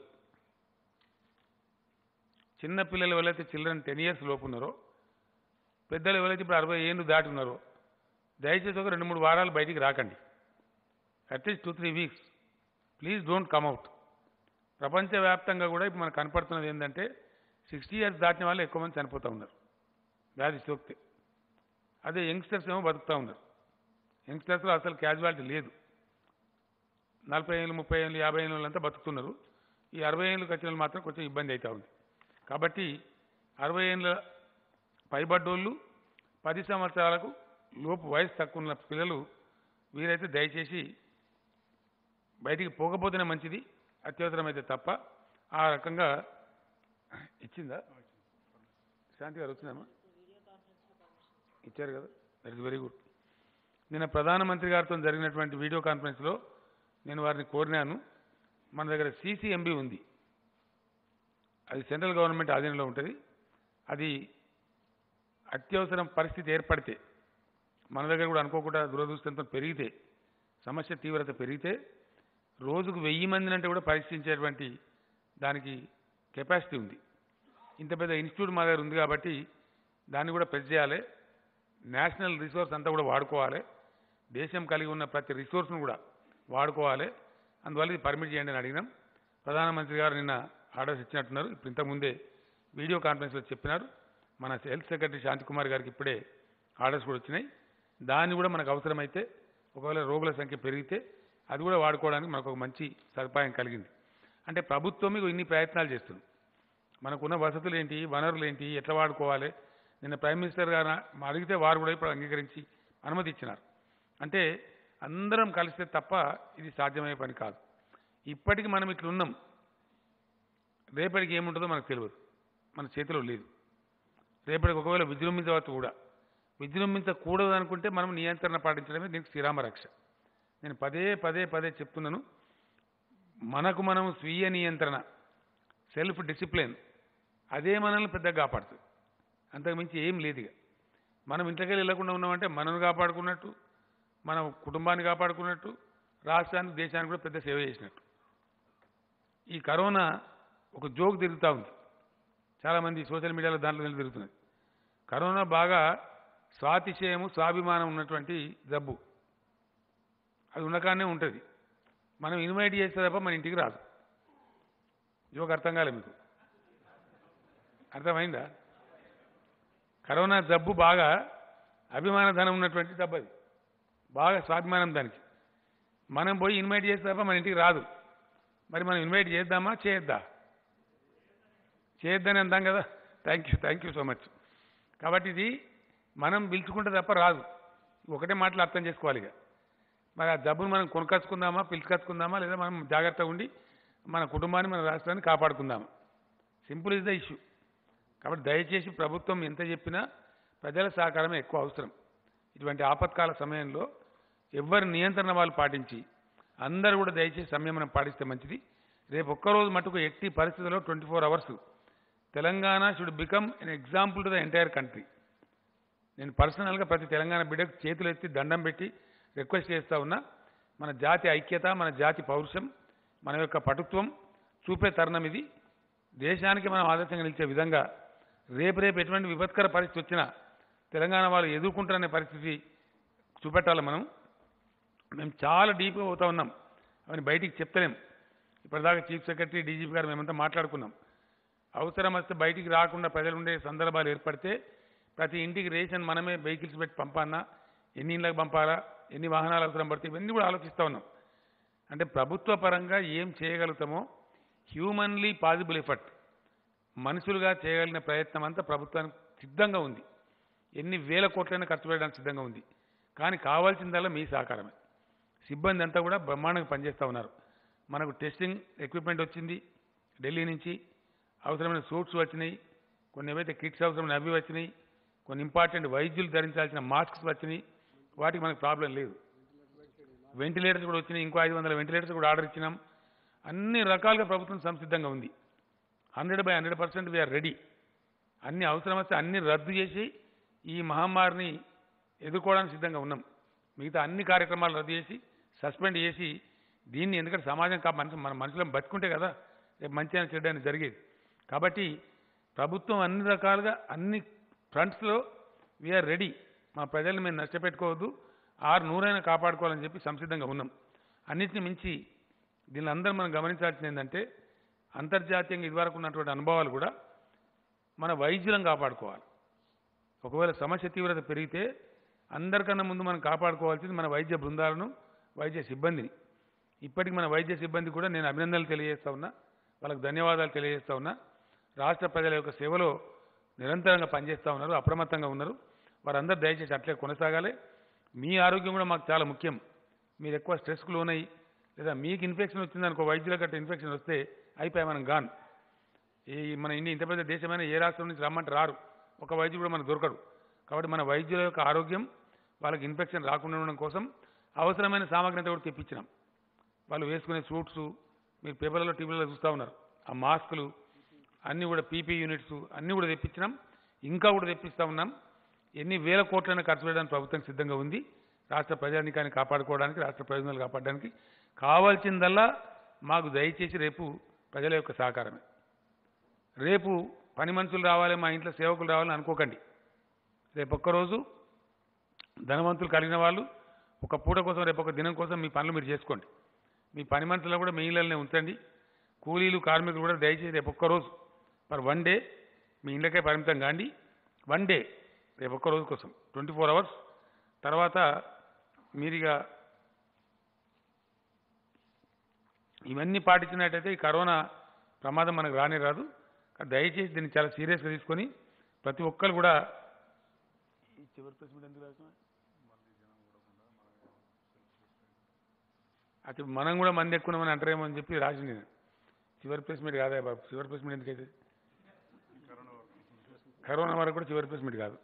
చిన్న పిల్లలు ఎవరైతే చిల్డ్రన్ టెన్ ఇయర్స్ లోపు ఉన్నారో పెద్దలు ఎవరైతే ఇప్పుడు అరవై ఏళ్ళు దాటి ఉన్నారో దయచేసి ఒక రెండు మూడు వారాలు బయటికి రాకండి at least two three weeks please don't come out ప్రపంచవ్యాప్తంగా కూడా ఇప్పుడు మనకు కనపడుతున్నది ఏంటంటే సిక్స్టీ ఇయర్స్ దాటిన వాళ్ళు ఎక్కువ మంది చనిపోతూ ఉన్నారు వ్యాధి సోకితే అదే యంగ్స్టర్స్ ఏమో బతుకుతూ ఉన్నారు యంగ్స్టర్స్లో అసలు క్యాజువాలిటీ లేదు నలభై ఏళ్ళు ముప్పై ఏళ్ళు యాభై ఏళ్ళు వాళ్ళంతా బతుకుతున్నారు ఈ అరవై ఏళ్ళకి వచ్చిన వాళ్ళు మాత్రం కొంచెం ఇబ్బంది అవుతూ ఉంది కాబట్టి అరవై ఏళ్ళ పైబడ్డోళ్ళు పది సంవత్సరాలకు లోపు వయసు తక్కువ ఉన్న పిల్లలు వీరైతే దయచేసి బయటికి పోకపోతేనే మంచిది అత్యవసరమైతే తప్ప ఆ రకంగా ఇచ్చిందా శాంతి గారు వచ్చిందమ్మా ఇచ్చారు కదా దట్ ఇస్ వెరీ గుడ్ నిన్న ప్రధానమంత్రి గారితో జరిగినటువంటి వీడియో కాన్ఫరెన్స్లో నేను వారిని కోరినాను మన దగ్గర సీసీఎంబీ ఉంది అది సెంట్రల్ గవర్నమెంట్ ఆధీనంలో ఉంటుంది అది అత్యవసరం పరిస్థితి ఏర్పడితే మన దగ్గర కూడా అనుకోకుండా దురదృష్టంతో పెరిగితే సమస్య తీవ్రత పెరిగితే రోజుకు వెయ్యి మందిని అంటే కూడా పరీక్షించేటువంటి దానికి కెపాసిటీ ఉంది ఇంత పెద్ద ఇన్స్టిట్యూట్ మా దగ్గర ఉంది కాబట్టి దాన్ని కూడా పెద్ద చేయాలి నేషనల్ రిసోర్స్ అంతా కూడా వాడుకోవాలి దేశం కలిగి ఉన్న ప్రతి రిసోర్స్ను కూడా వాడుకోవాలి అందువల్ల ఇది పర్మిట్ చేయండి అని అడిగినాం ప్రధానమంత్రి గారు నిన్న ఆర్డర్స్ ఇచ్చినట్టున్నారు ఇప్పుడు ఇంతకుముందే వీడియో కాన్ఫరెన్స్లో చెప్పినారు మన హెల్త్ సెక్రటరీ శాంతికుమార్ గారికి ఇప్పుడే ఆర్డర్స్ కూడా వచ్చినాయి దాన్ని కూడా మనకు అవసరమైతే ఒకవేళ రోగుల సంఖ్య పెరిగితే అది కూడా వాడుకోవడానికి మనకు ఒక మంచి సదుపాయం కలిగింది అంటే ప్రభుత్వం ఇగో ఇన్ని ప్రయత్నాలు చేస్తుంది మనకున్న వసతులు ఏంటి వనరులు ఏంటి ఎట్లా వాడుకోవాలి నిన్న ప్రైమ్ మినిస్టర్ గారు అడిగితే వారు కూడా ఇప్పుడు అంగీకరించి అనుమతి ఇచ్చినారు అంటే అందరం కలిస్తే తప్ప ఇది సాధ్యమయ్యే పని కాదు ఇప్పటికి మనం ఇట్లున్నాం రేపటికి ఏముంటుందో మనకు తెలియదు మన చేతిలో లేదు రేపటికి ఒకవేళ విజృంభించవచ్చు కూడా విజృంభించకూడదు అనుకుంటే మనం నియంత్రణ పాటించడమే దీనికి శ్రీరామ రక్ష నేను పదే పదే పదే చెప్తున్నాను మనకు మనం స్వీయ నియంత్రణ సెల్ఫ్ డిసిప్లిన్ అదే మనల్ని పెద్దగా కాపాడుతుంది అంతకుమించి ఏం లేదు ఇక మనం ఇంట్లోకి వెళ్ళకుండా ఉన్నామంటే మనల్ని కాపాడుకున్నట్టు మన కుటుంబాన్ని కాపాడుకున్నట్టు రాష్ట్రానికి దేశానికి కూడా పెద్ద సేవ చేసినట్టు ఈ కరోనా ఒక జోక్ తిరుగుతూ ఉంది చాలామంది సోషల్ మీడియాలో దాంట్లో నిలబడి తిరుగుతున్నది కరోనా బాగా స్వాతిశయము స్వాభిమానం ఉన్నటువంటి జబ్బు అది ఉండగానే ఉంటుంది మనం ఇన్వైట్ చేస్తే తప్ప మన ఇంటికి రాదు జోక్ అర్థం కాలే మీకు అర్థమైందా కరోనా జబ్బు బాగా అభిమాన ధనం ఉన్నటువంటి జబ్బు అది బాగా స్వాభిమానం దానికి మనం పోయి ఇన్వైట్ చేస్తే తప్ప మన ఇంటికి రాదు మరి మనం ఇన్వైట్ చేద్దామా చేయొద్దా చేయొద్దని అందాం కదా thank you thank you so much కాబట్టి ఇది మనం పిలుచుకుంటే తప్ప రాదు ఒకటే మాటలు అర్థం చేసుకోవాలి ఇక మరి ఆ జబ్బును మనం కొనుకొచ్చుకుందామా పిలుచుకొచ్చుకుందామా లేదా మనం జాగ్రత్తగా ఉండి మన కుటుంబాన్ని మన రాష్ట్రాన్ని కాపాడుకుందామా సింపుల్ ఇస్ ద ఇష్యూ కాబట్టి దయచేసి ప్రభుత్వం ఎంత చెప్పినా ప్రజల సహకారమే ఎక్కువ అవసరం ఇటువంటి ఆపత్కాల సమయంలో ఎవరి నియంత్రణ వాళ్ళు పాటించి అందరూ కూడా దయచేసి సంయమనం పాటిస్తే మంచిది రేపు ఒక్కరోజు మటుకు ఎట్టి పరిస్థితుల్లో twenty four hours Telangana should become an example to the entire country నేను పర్సనల్గా ప్రతి తెలంగాణ బిడ్డకు చేతులు ఎత్తి దండం పెట్టి రిక్వెస్ట్ చేస్తా ఉన్నా మన జాతి ఐక్యత మన జాతి పౌరుషం మన యొక్క పటుత్వం చూపే తరుణం ఇది దేశానికి మనం ఆదర్శంగా నిలిచే విధంగా రేపు రేపు ఎటువంటి విపత్కర పరిస్థితి వచ్చినా తెలంగాణ వాళ్ళు ఎదుర్కొంటారనే పరిస్థితి చూపెట్టాలి మనం మేము చాలా డీప్గా పోతా ఉన్నాం అవన్నీ బయటికి చెప్తలేం ఇప్పటిదాకా చీఫ్ సెక్రటరీ డీజీపీ గారు మేమంతా మాట్లాడుకున్నాం అవసరం వస్తే బయటికి రాకుండా ప్రజలు ఉండే సందర్భాలు ఏర్పడితే ప్రతి ఇంటికి రేషన్ మనమే వెహికల్స్ పెట్టి పంపాలన్నా ఎన్ని ఇళ్ళకి పంపాలా ఎన్ని వాహనాలు అవసరం పడితే ఇవన్నీ కూడా ఆలోచిస్తూ ఉన్నాం అంటే ప్రభుత్వ పరంగా ఏం చేయగలుగుతామో హ్యూమన్లీ పాసిబుల్ ఎఫర్ట్ మనుషులుగా చేయగలిగిన ప్రయత్నం అంతా ప్రభుత్వానికి సిద్ధంగా ఉంది ఎన్ని వేల కోట్లైనా ఖర్చు పెట్టడానికి సిద్ధంగా ఉంది కానీ కావాల్సిందల్లా మీ సహకారమే సిబ్బంది అంతా కూడా బ్రహ్మాండంగా పనిచేస్తూ ఉన్నారు మనకు టెస్టింగ్ ఎక్విప్మెంట్ వచ్చింది ఢిల్లీ నుంచి అవసరమైన సూట్స్ వచ్చినాయి కొన్ని ఏవైతే కిట్స్ అవసరమైన అవి వచ్చినాయి కొన్ని ఇంపార్టెంట్ వైద్యులు ధరించాల్సిన మాస్క్స్ వచ్చినాయి వాటికి మనకు ప్రాబ్లం లేదు వెంటిలేటర్స్ కూడా వచ్చినాయి ఇంకో ఐదు వందల వెంటిలేటర్స్ కూడా ఆర్డర్ ఇచ్చినాం అన్ని రకాలుగా ప్రభుత్వం సంసిద్ధంగా ఉంది hundred by hundred percent we are ready అన్ని అవసరం వస్తే అన్ని రద్దు చేసి ఈ మహమ్మారిని ఎదుర్కోవడానికి సిద్ధంగా ఉన్నాం మిగతా అన్ని కార్యక్రమాలు రద్దు చేసి సస్పెండ్ చేసి దీన్ని ఎందుకంటే సమాజం కా మనిషి మన మనుషులను బతుకుంటే కదా రేపు మంచి అని చెడ్డని జరిగేది కాబట్టి ప్రభుత్వం అన్ని రకాలుగా అన్ని ఫ్రంట్స్లో వీఆర్ రెడీ మా ప్రజల్ని మేము నష్టపెట్టుకోవద్దు ఆరు నూరైనా కాపాడుకోవాలని చెప్పి సంసిద్ధంగా ఉన్నాం అన్నిటిని మించి దీనిలో అందరూ మనం గమనించాల్సింది ఏంటంటే అంతర్జాతీయంగా ఇదివరకు ఉన్నటువంటి అనుభవాలు కూడా మన వైద్యులను కాపాడుకోవాలి ఒకవేళ సమస్య తీవ్రత పెరిగితే అందరికన్నా ముందు మనం కాపాడుకోవాల్సింది మన వైద్య బృందాలను వైద్య సిబ్బందిని ఇప్పటికి మన వైద్య సిబ్బంది కూడా నేను అభినందనలు తెలియజేస్తా ఉన్నా వాళ్ళకి ధన్యవాదాలు తెలియజేస్తా ఉన్నా రాష్ట్ర ప్రజల యొక్క సేవలో నిరంతరంగా పనిచేస్తూ ఉన్నారు అప్రమత్తంగా ఉన్నారు వారందరూ దయచేసి అట్లే కొనసాగాలి మీ ఆరోగ్యం కూడా మాకు చాలా ముఖ్యం మీరు ఎక్కువ స్ట్రెస్కు లోనయ్యి లేదా మీకు ఇన్ఫెక్షన్ వచ్చిందనుకో వైద్యుల గట్ట ఇన్ఫెక్షన్ వస్తే అయిపోయి మనం గాన్ ఈ మన ఇండియా ఇంత పెద్ద దేశమైన ఏ రాష్ట్రం నుంచి రమ్మంటే రారు ఒక వైద్యుడు కూడా మనకు దొరకడు కాబట్టి మన వైద్యుల యొక్క ఆరోగ్యం వాళ్ళకి ఇన్ఫెక్షన్ రాకుండా ఉండడం కోసం అవసరమైన సామగ్రి అంతా కూడా తెప్పించినాం వాళ్ళు వేసుకునే సూట్స్ మీరు పేపర్లలో టీవీలలో చూస్తూ ఉన్నారు ఆ మాస్కులు అన్నీ కూడా పీపీ యూనిట్స్ అన్నీ కూడా తెప్పించినాం ఇంకా కూడా తెప్పిస్తూ ఉన్నాం ఎన్ని వేల కోట్లైనా ఖర్చు పెట్టడానికి ప్రభుత్వం సిద్ధంగా ఉంది రాష్ట్ర ప్రజానికాన్ని కాపాడుకోవడానికి రాష్ట్ర ప్రయోజనాలు కాపాడడానికి కావాల్సిందల్లా మాకు దయచేసి రేపు ప్రజల యొక్క సహకారమే రేపు పని మనుషులు రావాలి మా ఇంట్లో సేవకులు రావాలని అనుకోకండి రేపు ఒక్కరోజు ధనవంతులు కలిగిన వాళ్ళు ఒక పూట కోసం రేపు ఒక దినం కోసం మీ పనులు మీరు చేసుకోండి మీ పని మనుషులను కూడా మీ ఇళ్ళనే ఉంచండి కూలీలు కార్మికులు కూడా దయచేసి రేపు ఒక్కరోజు పర్ వన్ డే మీ ఇళ్ళకే పరిమితం కాండి వన్ డే రేపు ఒక్క రోజు కోసం ట్వంటీ ఫోర్ అవర్స్ తర్వాత మీరిగా ఇవన్నీ పాటించినట్టయితే ఈ కరోనా ప్రమాదం మనకు రానే రాదు కానీ దయచేసి దీన్ని చాలా సీరియస్గా తీసుకొని ప్రతి ఒక్కరు కూడా ఈ చివరి ప్రెస్ మీట్ ఎందుకు రాసినా? అటు మనం కూడా మంది ఎక్కున్నామని అంటారేమో అని చెప్పి రాసింది నేను చివరి ప్రెస్ మీట్ కాదా బాబు చివరి ప్రెస్ మీట్ ఎందుకైతే కరోనా వరకు కూడా చివరి ప్రెస్ మీట్ కాదు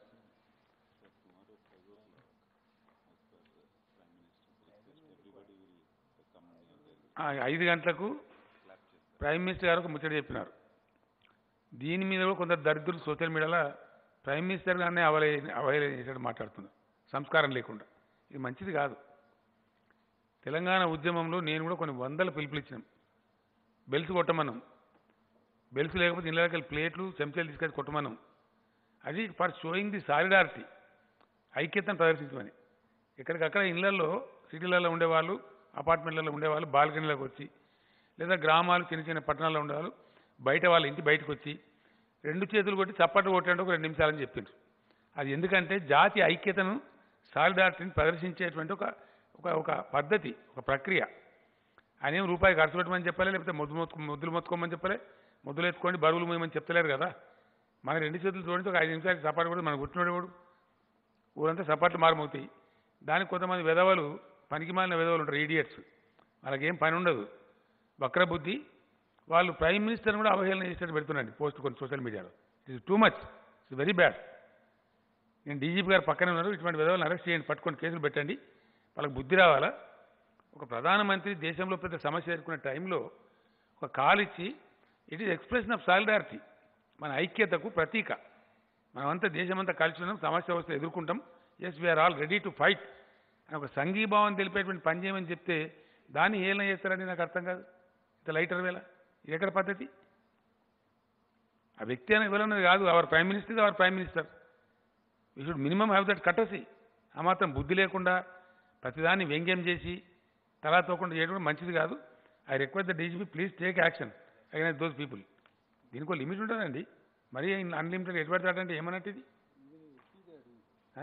ఆ, ఐదు గంటలకు ప్రైమ్ మినిస్టర్ గారు ఒక ముచ్చట చెప్పినారు దీని మీద కూడా కొందరు దరిద్రులు సోషల్ మీడియాలో ప్రైమ్ మినిస్టర్ గారినే అవలే అవహేళన చేసేట్టు మాట్లాడుతున్నారు సంస్కారం లేకుండా ఇది మంచిది కాదు తెలంగాణ ఉద్యమంలో నేను కూడా కొన్ని వందల పిలుపులు ఇచ్చినాం బెల్స్ కొట్టమన్నాం బెల్స్ లేకపోతే ఇళ్ళకి వెళ్ళి ప్లేట్లు చెంచాలు తీసుకొచ్చి కొట్టమన్నాం అది ఫర్ షోయింగ్ ది సాలిడారిటీ ఐక్యతను ప్రదర్శించమని ఎక్కడికక్కడ ఇళ్లలో సిటీలలో ఉండేవాళ్ళు అపార్ట్మెంట్లలో ఉండేవాళ్ళు బాల్కనీలోకి వచ్చి లేదా గ్రామాలు చిన్న చిన్న పట్టణాల్లో ఉండేవాళ్ళు బయట వాళ్ళ ఇంటి బయటకు వచ్చి రెండు చేతులు కొట్టి చప్పట్లు కొట్టండి ఒక రెండు నిమిషాలని చెప్పిండ్రు అది ఎందుకంటే జాతి ఐక్యతను సాలిడారిటీని ప్రదర్శించేటువంటి ఒక ఒక ఒక పద్ధతి ఒక ప్రక్రియ ఆయన ఏం రూపాయి ఖర్చు పెట్టమని చెప్పలే లేకపోతే ముద్దు మొత్తుకో ముద్దులు మొత్తుకోమని చెప్పలే ముద్దులు ఎత్తుకోండి బరువులు మోయమని చెప్తలేరు కదా మన రెండు చేతులు చూడండి ఒక ఐదు నిమిషాలు చపాటు కూడా మనకు గుర్తున్నోడు కూడా ఊరంతా చపాట్లు మారమవుతాయి దానికి కొంతమంది విధవలు పనికి మాలిన విధవలు ఉంటారు ఈడియట్స్ వాళ్ళకేం పని ఉండదు వక్ర బుద్ధి వాళ్ళు ప్రైమ్ మినిస్టర్ని కూడా అవహేళన చేసేట్టు పెడుతున్నాండి పోస్ట్ కొన్ని సోషల్ మీడియాలో it's too much it's very bad నేను డీజీపీ గారు పక్కనే ఉన్నారు ఇటువంటి విధవలను అరెస్ట్ చేయండి పట్టుకొని కేసులు పెట్టండి వాళ్ళకి బుద్ధి రావాలా ఒక ప్రధానమంత్రి దేశంలో పెద్ద సమస్య ఎదుర్కొనే టైంలో ఒక కాల్ ఇచ్చి it is expression of solidarity మన ఐక్యతకు ప్రతీక మనమంతా దేశమంతా కలిసి ఉన్నాం సమస్య వస్తే ఎదుర్కొంటాం yes we are all ready to fight అని ఒక సంఘీభావం తెలిపేటువంటి పని చేయమని చెప్తే దాన్ని ఏలన చేస్తారని నాకు అర్థం కాదు ఇంత లైటర్ వేళ ఇది ఎక్కడ పద్ధతి ఆ వ్యక్తి అనేది వెళ్ళన్నది కాదు our prime minister our prime minister you should minimum have that courtesy ఆ మాత్రం బుద్ధి లేకుండా ప్రతిదాన్ని వ్యంగ్యం చేసి తలా తోకుండా చేయడం కూడా మంచిది కాదు I request the DGP please take action against those people దీనికి ఒక లిమిట్ ఉంటుందండి మరీ అన్లిమిటెడ్ ఎటు పెడతాడంటే అంటే ఏమన్నట్టు ఇది ఆ?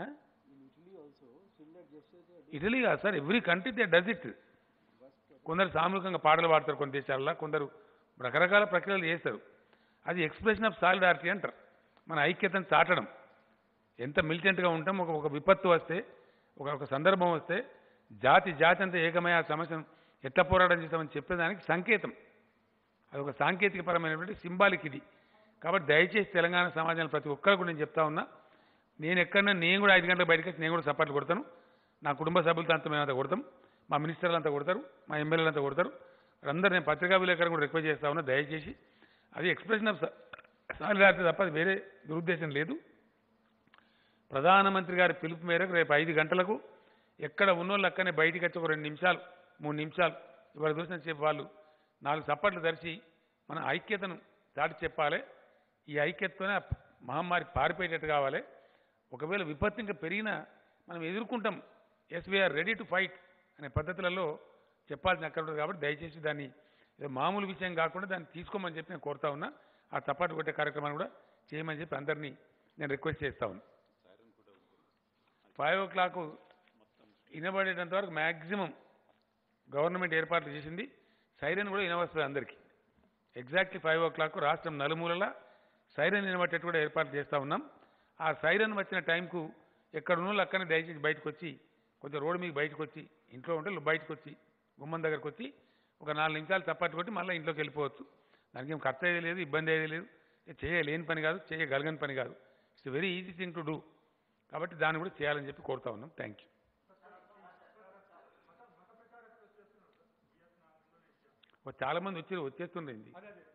ఇటలీ కాదు sir every country they does it కొందరు సామూహికంగా పాటలు పాడతారు కొన్ని దేశాల్లో కొందరు రకరకాల ప్రక్రియలు చేస్తారు అది ఎక్స్ప్రెషన్ ఆఫ్ సాలిడారిటీ అంటారు మన ఐక్యతను చాటడం ఎంత మిలిటెంట్గా ఉంటాం ఒక ఒక విపత్తు వస్తే ఒక ఒక సందర్భం వస్తే జాతి జాతి అంతా ఏకమై ఆ సమస్యను ఎట్లా పోరాటం చేస్తామని చెప్పేదానికి సంకేతం అది ఒక సాంకేతికపరమైనటువంటి సింబాలిక్ ఇది కాబట్టి దయచేసి తెలంగాణ సమాజంలో ప్రతి ఒక్కరికి కూడా నేను చెప్తా ఉన్నా నేను ఎక్కడన్నా నేను కూడా ఐదు గంటలకు బయటకు వచ్చి నేను కూడా సపోర్ట్లు కొడతాను నా కుటుంబ సభ్యులతో అంతా మేమంతా కొడతాం మా మినిస్టర్లు అంతా కొడతారు మా ఎమ్మెల్యేలు అంతా కొడతారు అందరూ నేను పత్రికా విలేకరులు కూడా రిక్వెస్ట్ చేస్తా ఉన్నా దయచేసి అది ఎక్స్ప్రెషన్ ఆఫ్ సాలిడారిటీ తప్ప అది వేరే దురుద్దేశం లేదు ప్రధానమంత్రి గారి పిలుపు మేరకు రేపు ఐదు గంటలకు ఎక్కడ ఉన్నోళ్ళు అక్కనే బయటికి వచ్చి ఒక రెండు నిమిషాలు మూడు నిమిషాలు ఇవాళ చూసిన చెప్పి వాళ్ళు నాలుగు చప్పట్లు ధరిచి మన ఐక్యతను చాటి చెప్పాలి ఈ ఐక్యతతోనే ఆ మహమ్మారి పారిపోయేటట్టు కావాలి ఒకవేళ విపత్తు ఇంకా పెరిగినా మనం ఎదుర్కొంటాం yes we are ready to fight అనే పద్ధతులలో చెప్పాల్సిన అక్కడ ఉంటుంది కాబట్టి దయచేసి దాన్ని ఏదో మామూలు విషయం కాకుండా దాన్ని తీసుకోమని చెప్పి నేను కోరుతా ఉన్నా ఆ చప్పట్లు కొట్టే కార్యక్రమాన్ని కూడా చేయమని చెప్పి అందరినీ నేను రిక్వెస్ట్ చేస్తా ఉన్నా ఫైవ్ ఓ క్లాక్ వినబడేటంత వరకు మ్యాక్సిమం గవర్నమెంట్ ఏర్పాట్లు చేసింది సైరన్ కూడా వినవస్తుంది అందరికీ ఎగ్జాక్ట్లీ ఫైవ్ ఓ క్లాక్ రాష్ట్రం నలుమూలలా సైరన్ వినబట్టేట్టు కూడా ఏర్పాట్లు చేస్తూ ఉన్నాం ఆ సైరన్ వచ్చిన టైంకు ఎక్కడ ఉన్న వాళ్ళు అక్కడనే దయచేసి బయటకు వచ్చి కొంచెం రోడ్డు మీకు బయటకు వచ్చి ఇంట్లో ఉంటే బయటకు వచ్చి గుమ్మం దగ్గరకు వచ్చి ఒక నాలుగు నిమిషాలు చప్పట్లు కొట్టి మళ్ళీ ఇంట్లోకి వెళ్ళిపోవచ్చు దానికి ఏం ఖర్చు అయ్యేది లేదు ఇబ్బంది అయ్యేది లేదు ఇది చేయలేని పని కాదు చేయగలిగిన పని కాదు it's very easy thing to do కాబట్టి దాన్ని కూడా చేయాలని చెప్పి కోరుతా ఉన్నాం థ్యాంక్ యూ చాలా మంది వచ్చి వచ్చేస్తుండేది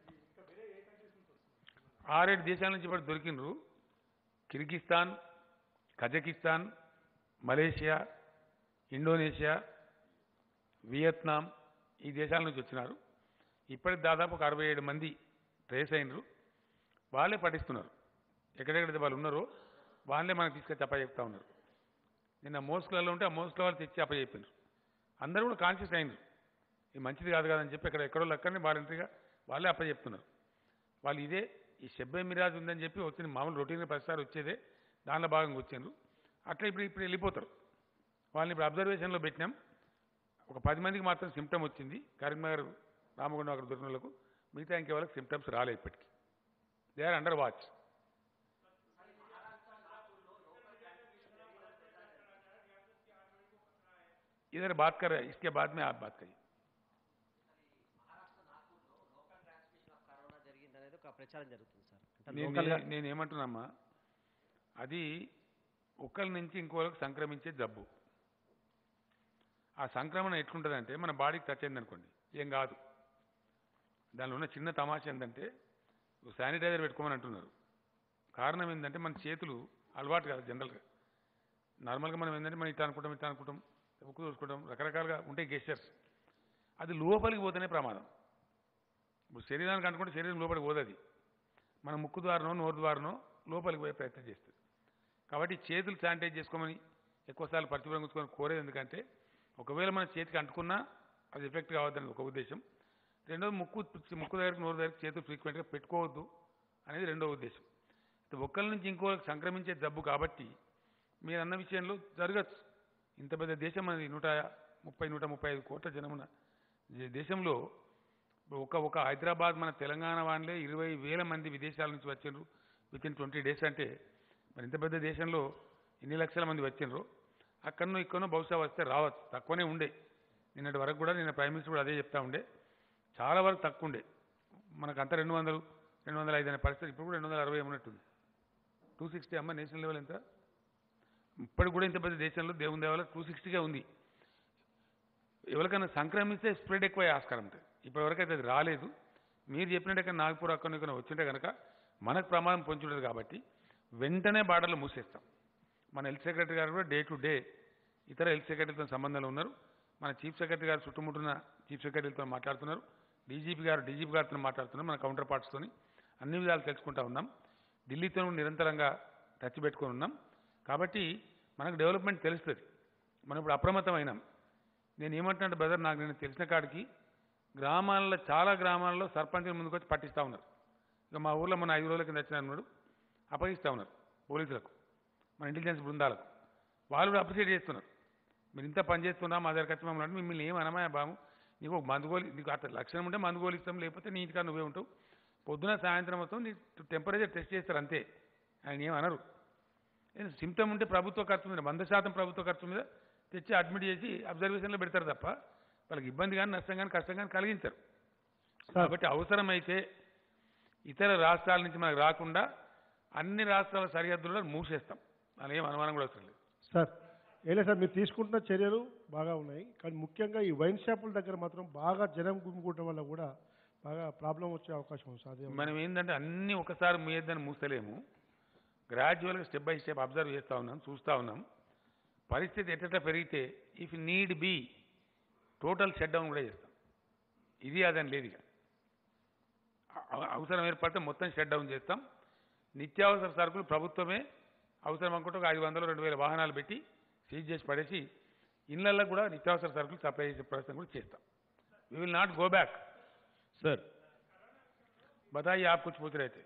ఆరేడు దేశాల నుంచి ఇప్పుడు దొరికినరు Kyrgyzstan Kazakhstan Malaysia Indonesia Vietnam ఈ దేశాల నుంచి వచ్చినారు ఇప్పటికి దాదాపు ఒక అరవై ఏడు మంది ట్రేస్ అయినరు వాళ్ళే పఠిస్తున్నారు ఎక్కడెక్కడైతే వాళ్ళు ఉన్నారో వాళ్ళే మనకు తీసుకొచ్చి అప్పచెప్తా ఉన్నారు నిన్న మోస్కులలో ఉంటే ఆ మోస్కుల వాళ్ళు తెచ్చి అప్పచెప్పినారు అందరూ కూడా కాన్షియస్ అయినారు ఇది మంచిది కాదు కదని చెప్పి ఇక్కడ ఎక్కడో లెక్కని వాలంటరీగా వాళ్ళే అప్పచెప్తున్నారు వాళ్ళు ఇదే ఈ షెబ్బే మిరాజ్ ఉందని చెప్పి వచ్చిన మామూలు రొటీన్ ప్రతిసారి వచ్చేదే దానిలో భాగంగా వచ్చిండ్రు అట్లా ఇప్పుడు ఇప్పుడు వెళ్ళిపోతారు వాళ్ళని ఇప్పుడు అబ్జర్వేషన్లో పెట్టినాం ఒక పది మందికి మాత్రం సిమ్టమ్ వచ్చింది కరీంనగర్ రామగుండం అక్కడ దొరికిన వాళ్ళకు మిగతా ఇంకే వాళ్ళకి సిమ్టమ్స్ రాలే ఇప్పటికి దే ఆర్ అండర్ వాచ్ इधर बात कर रहे हैं इसके बाद में आप बात करिए కరోనా జరిగింది అనేది ఒక ప్రచారం జరుగుతుంది సార్ అంటే నేను లోకల్గా నేను- నేను ఏమంటున్నామా అది ఒకరి నుంచి ఇంకోళ్ళకి సంక్రమించే జబ్బు ఆ సంక్రమణ ఎట్లుంటుందంటే మన బాడీకి టచ్ అయింది అనుకోండి ఏం కాదు దానిలో ఉన్న చిన్న తమాషా ఏంటంటే శానిటైజర్ పెట్టుకోమని అంటున్నారు కారణం ఏంటంటే మన చేతులు అలవాటు కాదు జనరల్గా నార్మల్గా మనం ఏంటంటే మనం ఇట్లా అనుకుంటాం ఇట్లా అనుకుంటాం ఉక్కు చూసుకుంటాం రకరకాలుగా ఉంటాయి గెస్టర్స్ అది లోపలికి పోతేనే ప్రమాదం ఇప్పుడు శరీరానికి అనుకుంటే శరీరం లోపలికి పోదు అది మన ముక్కు ద్వారానో నోరు ద్వారానో లోపలికి పోయే ప్రయత్నం చేస్తుంది కాబట్టి చేతులు శానిటైజ్ చేసుకోమని ఎక్కువసార్లు పరిశుభ్రం ఉంచుకొని కోరేది ఎందుకంటే ఒకవేళ మన చేతికి అంటుకున్నా అది ఎఫెక్ట్ కావద్దని ఒక ఉద్దేశం రెండోది ముక్కు ముక్కు దగ్గరికి నోరు దగ్గరికి చేతులు ఫ్రీక్వెంట్గా పెట్టుకోవద్దు అనేది రెండో ఉద్దేశం అయితే ఒకరి నుంచి ఇంకోరికి సంక్రమించే జబ్బు కాబట్టి మీరు అన్న విషయంలో జరగచ్చు ఇంత పెద్ద దేశం అనేది నూట ముప్పై నూట ముప్పై ఐదు కోట్ల జనమున ఈ దేశంలో ఒక ఒక హైదరాబాద్ మన తెలంగాణ వాళ్ళే ఇరవై వేల మంది విదేశాల నుంచి వచ్చిండ్రు విత్ ఇన్ ట్వంటీ డేస్ అంటే మరి ఇంత పెద్ద దేశంలో ఎన్ని లక్షల మంది వచ్చిండ్రు అక్కడనో ఇక్కడనో బహుశా వస్తే రావచ్చు తక్కువనే ఉండే నిన్నటి వరకు కూడా నిన్న ప్రైమ్ మినిస్టర్ కూడా అదే చెప్తా ఉండే చాలా వరకు తక్కువ ఉండే మనకంతా రెండు వందలు రెండు వందల ఐదు అనే పరిస్థితి ఇప్పుడు కూడా రెండు వందల అరవై ఉన్నట్టుంది టూ సిక్స్టీ అమ్మ నేషనల్ లెవెల్ ఎంత ఇప్పటికి కూడా ఇంత పెద్ద దేశంలో దేవుని దేవాల టూ సిక్స్టీగా ఉంది ఎవరికైనా సంక్రమిస్తే స్ప్రెడ్ ఎక్కువ అయ్యే ఆస్కారం ఉంటుంది ఇప్పటివరకైతే అది రాలేదు మీరు చెప్పినట్టు నాగపూర్ అక్కడ ఇక్కడ వచ్చింటే కనుక మనకు ప్రమాదం పొంచుంటుంది కాబట్టి వెంటనే బార్డర్లు మూసేస్తాం మన హెల్త్ సెక్రటరీ గారు కూడా డే టు డే ఇతర హెల్త్ సెక్రటరీతో సంబంధాలు ఉన్నారు మన చీఫ్ సెక్రటరీ గారు చుట్టుముట్టున్న చీఫ్ సెక్రటరీతో మాట్లాడుతున్నారు డీజీపీ గారు డీజీపీ గారితో మాట్లాడుతున్నారు మన కౌంటర్ పార్ట్స్తోని అన్ని విధాలు తెలుసుకుంటా ఉన్నాం ఢిల్లీతో నిరంతరంగా టచ్ పెట్టుకొని ఉన్నాం కాబట్టి మనకు డెవలప్మెంట్ తెలుస్తుంది మనం ఇప్పుడు అప్రమత్తం అయినాం నేను ఏమంటున్నాను బ్రదర్ నాకు నేను తెలిసిన కాడికి గ్రామాల్లో చాలా గ్రామాల్లో సర్పంచుల ముందుకు వచ్చి పట్టిస్తూ ఉన్నారు ఇక మా ఊర్లో మన ఐదు రోజుల కింద వచ్చిన అన్నాడు అప్పగిస్తూ ఉన్నారు పోలీసులకు మన ఇంటెలిజెన్స్ బృందాలకు వాళ్ళు కూడా అప్రిషియేట్ చేస్తున్నారు మీరు ఇంత పని చేస్తున్నా మా దగ్గర వచ్చి మమ్మల్ని అంటే మిమ్మల్ని ఏం అనమాయ బాము నీకు ఒక మందుగోలు నీకు అట్లా లక్షణం ఉంటే మందుగోలు ఇస్తాం లేకపోతే నీ ఇంటికా నువ్వే ఉంటావు పొద్దున సాయంత్రం మొత్తం నీ టెంపరేచర్ టెస్ట్ చేస్తారు అంతే ఆయన ఏమనరు సిమ్టమ్ ఉంటే ప్రభుత్వ ఖర్చు మీద వంద శాతం ప్రభుత్వ ఖర్చు మీద తెచ్చి అడ్మిట్ చేసి అబ్జర్వేషన్లో పెడతారు తప్ప వాళ్ళకి ఇబ్బంది కానీ నష్టం కానీ కష్టం కానీ కలిగించరు కాబట్టి అవసరమైతే ఇతర రాష్ట్రాల నుంచి మనకు రాకుండా అన్ని రాష్ట్రాల సరిహద్దుల్లో మూసేస్తాం అలా ఏం అనుమానం కూడా అవసరం లేదు సార్ ఏలే సార్ మీరు తీసుకుంటున్న చర్యలు బాగా ఉన్నాయి కానీ ముఖ్యంగా ఈ వైన్ షాపుల దగ్గర మాత్రం బాగా జనం గుమ్మికూడటం వల్ల కూడా బాగా ప్రాబ్లం వచ్చే అవకాశం ఉంది సార్ అదే మనం ఏంటంటే అన్ని ఒకసారి మూయద్దని మూస్తలేము గ్రాడ్యువల్గా స్టెప్ బై స్టెప్ అబ్జర్వ్ చేస్తూ ఉన్నాం చూస్తూ ఉన్నాం పరిస్థితి ఎట్లా పెరిగితే if need be total shut down కూడా చేస్తాం ఇది అదని లేదు ఇక అవ- అవసరం ఏర్పడితే మొత్తం షట్ డౌన్ చేస్తాం నిత్యావసర సరుకులు ప్రభుత్వమే అవసరం అనుకుంటే ఒక ఐదు వందలు రెండు వేల వాహనాలు పెట్టి సీజ్ చేసి పడేసి ఇళ్లలో కూడా నిత్యావసర సరుకులు సప్లై చేసే ప్రయత్నం కూడా చేస్తాం we will not go back sir बताइए आप कुछ पूछ रहे थे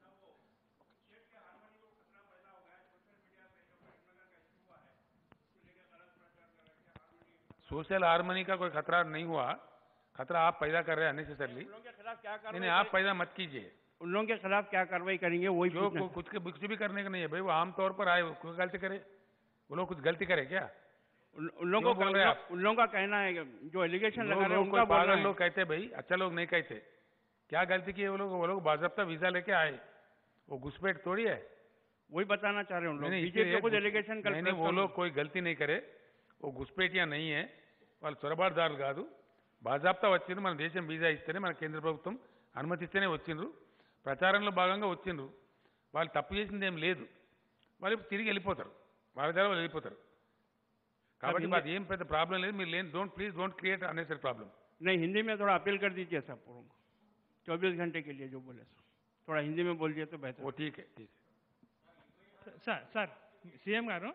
सोशल हारमोनी का कोई खतरा नहीं हुआ खतरा आप पैदा कर रहे हैं अननेसेसरली उन लोगों के खिलाफ क्या नहीं कार्रवाई नहीं आप पैदा मत कीजिए उन लोगों के खिलाफ क्या कार्रवाई करेंगे वही जो पूछना- को- कुछ के कुछ भी करने का नहीं है भाई वो आमतौर पर आए वो कोई गलती करे वो लोग कुछ गलती करे क्या उन उन लोगों क्यों को बोल रहे हैं आप? उन लोगों का कहना है कि जो एलिगेशन लोग लगा रहे हैं लोग उनका कोई बोलना पागल है लोग कहते भाई अच्छा लोग नहीं कहते क्या गलती की है वो लोग वो लोग बाजबता वीजा लेके आए वो घुसपैठ थोड़ी है वही बताना चाह रहे हैं उन लोग नहीं, नहीं, बीजेपी इसलिए खुद घुस- एलिगेशन नहीं, नहीं, वो लोग कोई గల్తీ नहीं करे वो घुसపేటియా नहीं है వాళ్ళు చొరబాటుదారులు కాదు బాజాప్తా వచ్చిండ్రు మన దేశం వీసా ఇస్తేనే మన కేంద్ర ప్రభుత్వం అనుమతిస్తేనే వచ్చిండ్రు ప్రచారంలో భాగంగా వచ్చిండ్రు వాళ్ళు తప్పు చేసింది ఏం లేదు వాళ్ళు ఇప్పుడు తిరిగి వెళ్ళిపోతారు వాళ్ళ ద్వారా వాళ్ళు వెళ్ళిపోతారు కాబట్టి హిందీ- మాది ఏం పెద్ద ప్రాబ్లం లేదు మీరు లేని don't please don't create unnecessary problem नहीं हिंदी में थोड़ा अपील कर दीजिए सब पूर्व चौबीस घंटे के लिए जो बोले सो थोड़ा हिंदी में बोल दिए तो बेहतर ఓ ఠీక్ है ఠీక్ है సార్ సార్ సీఎం గారు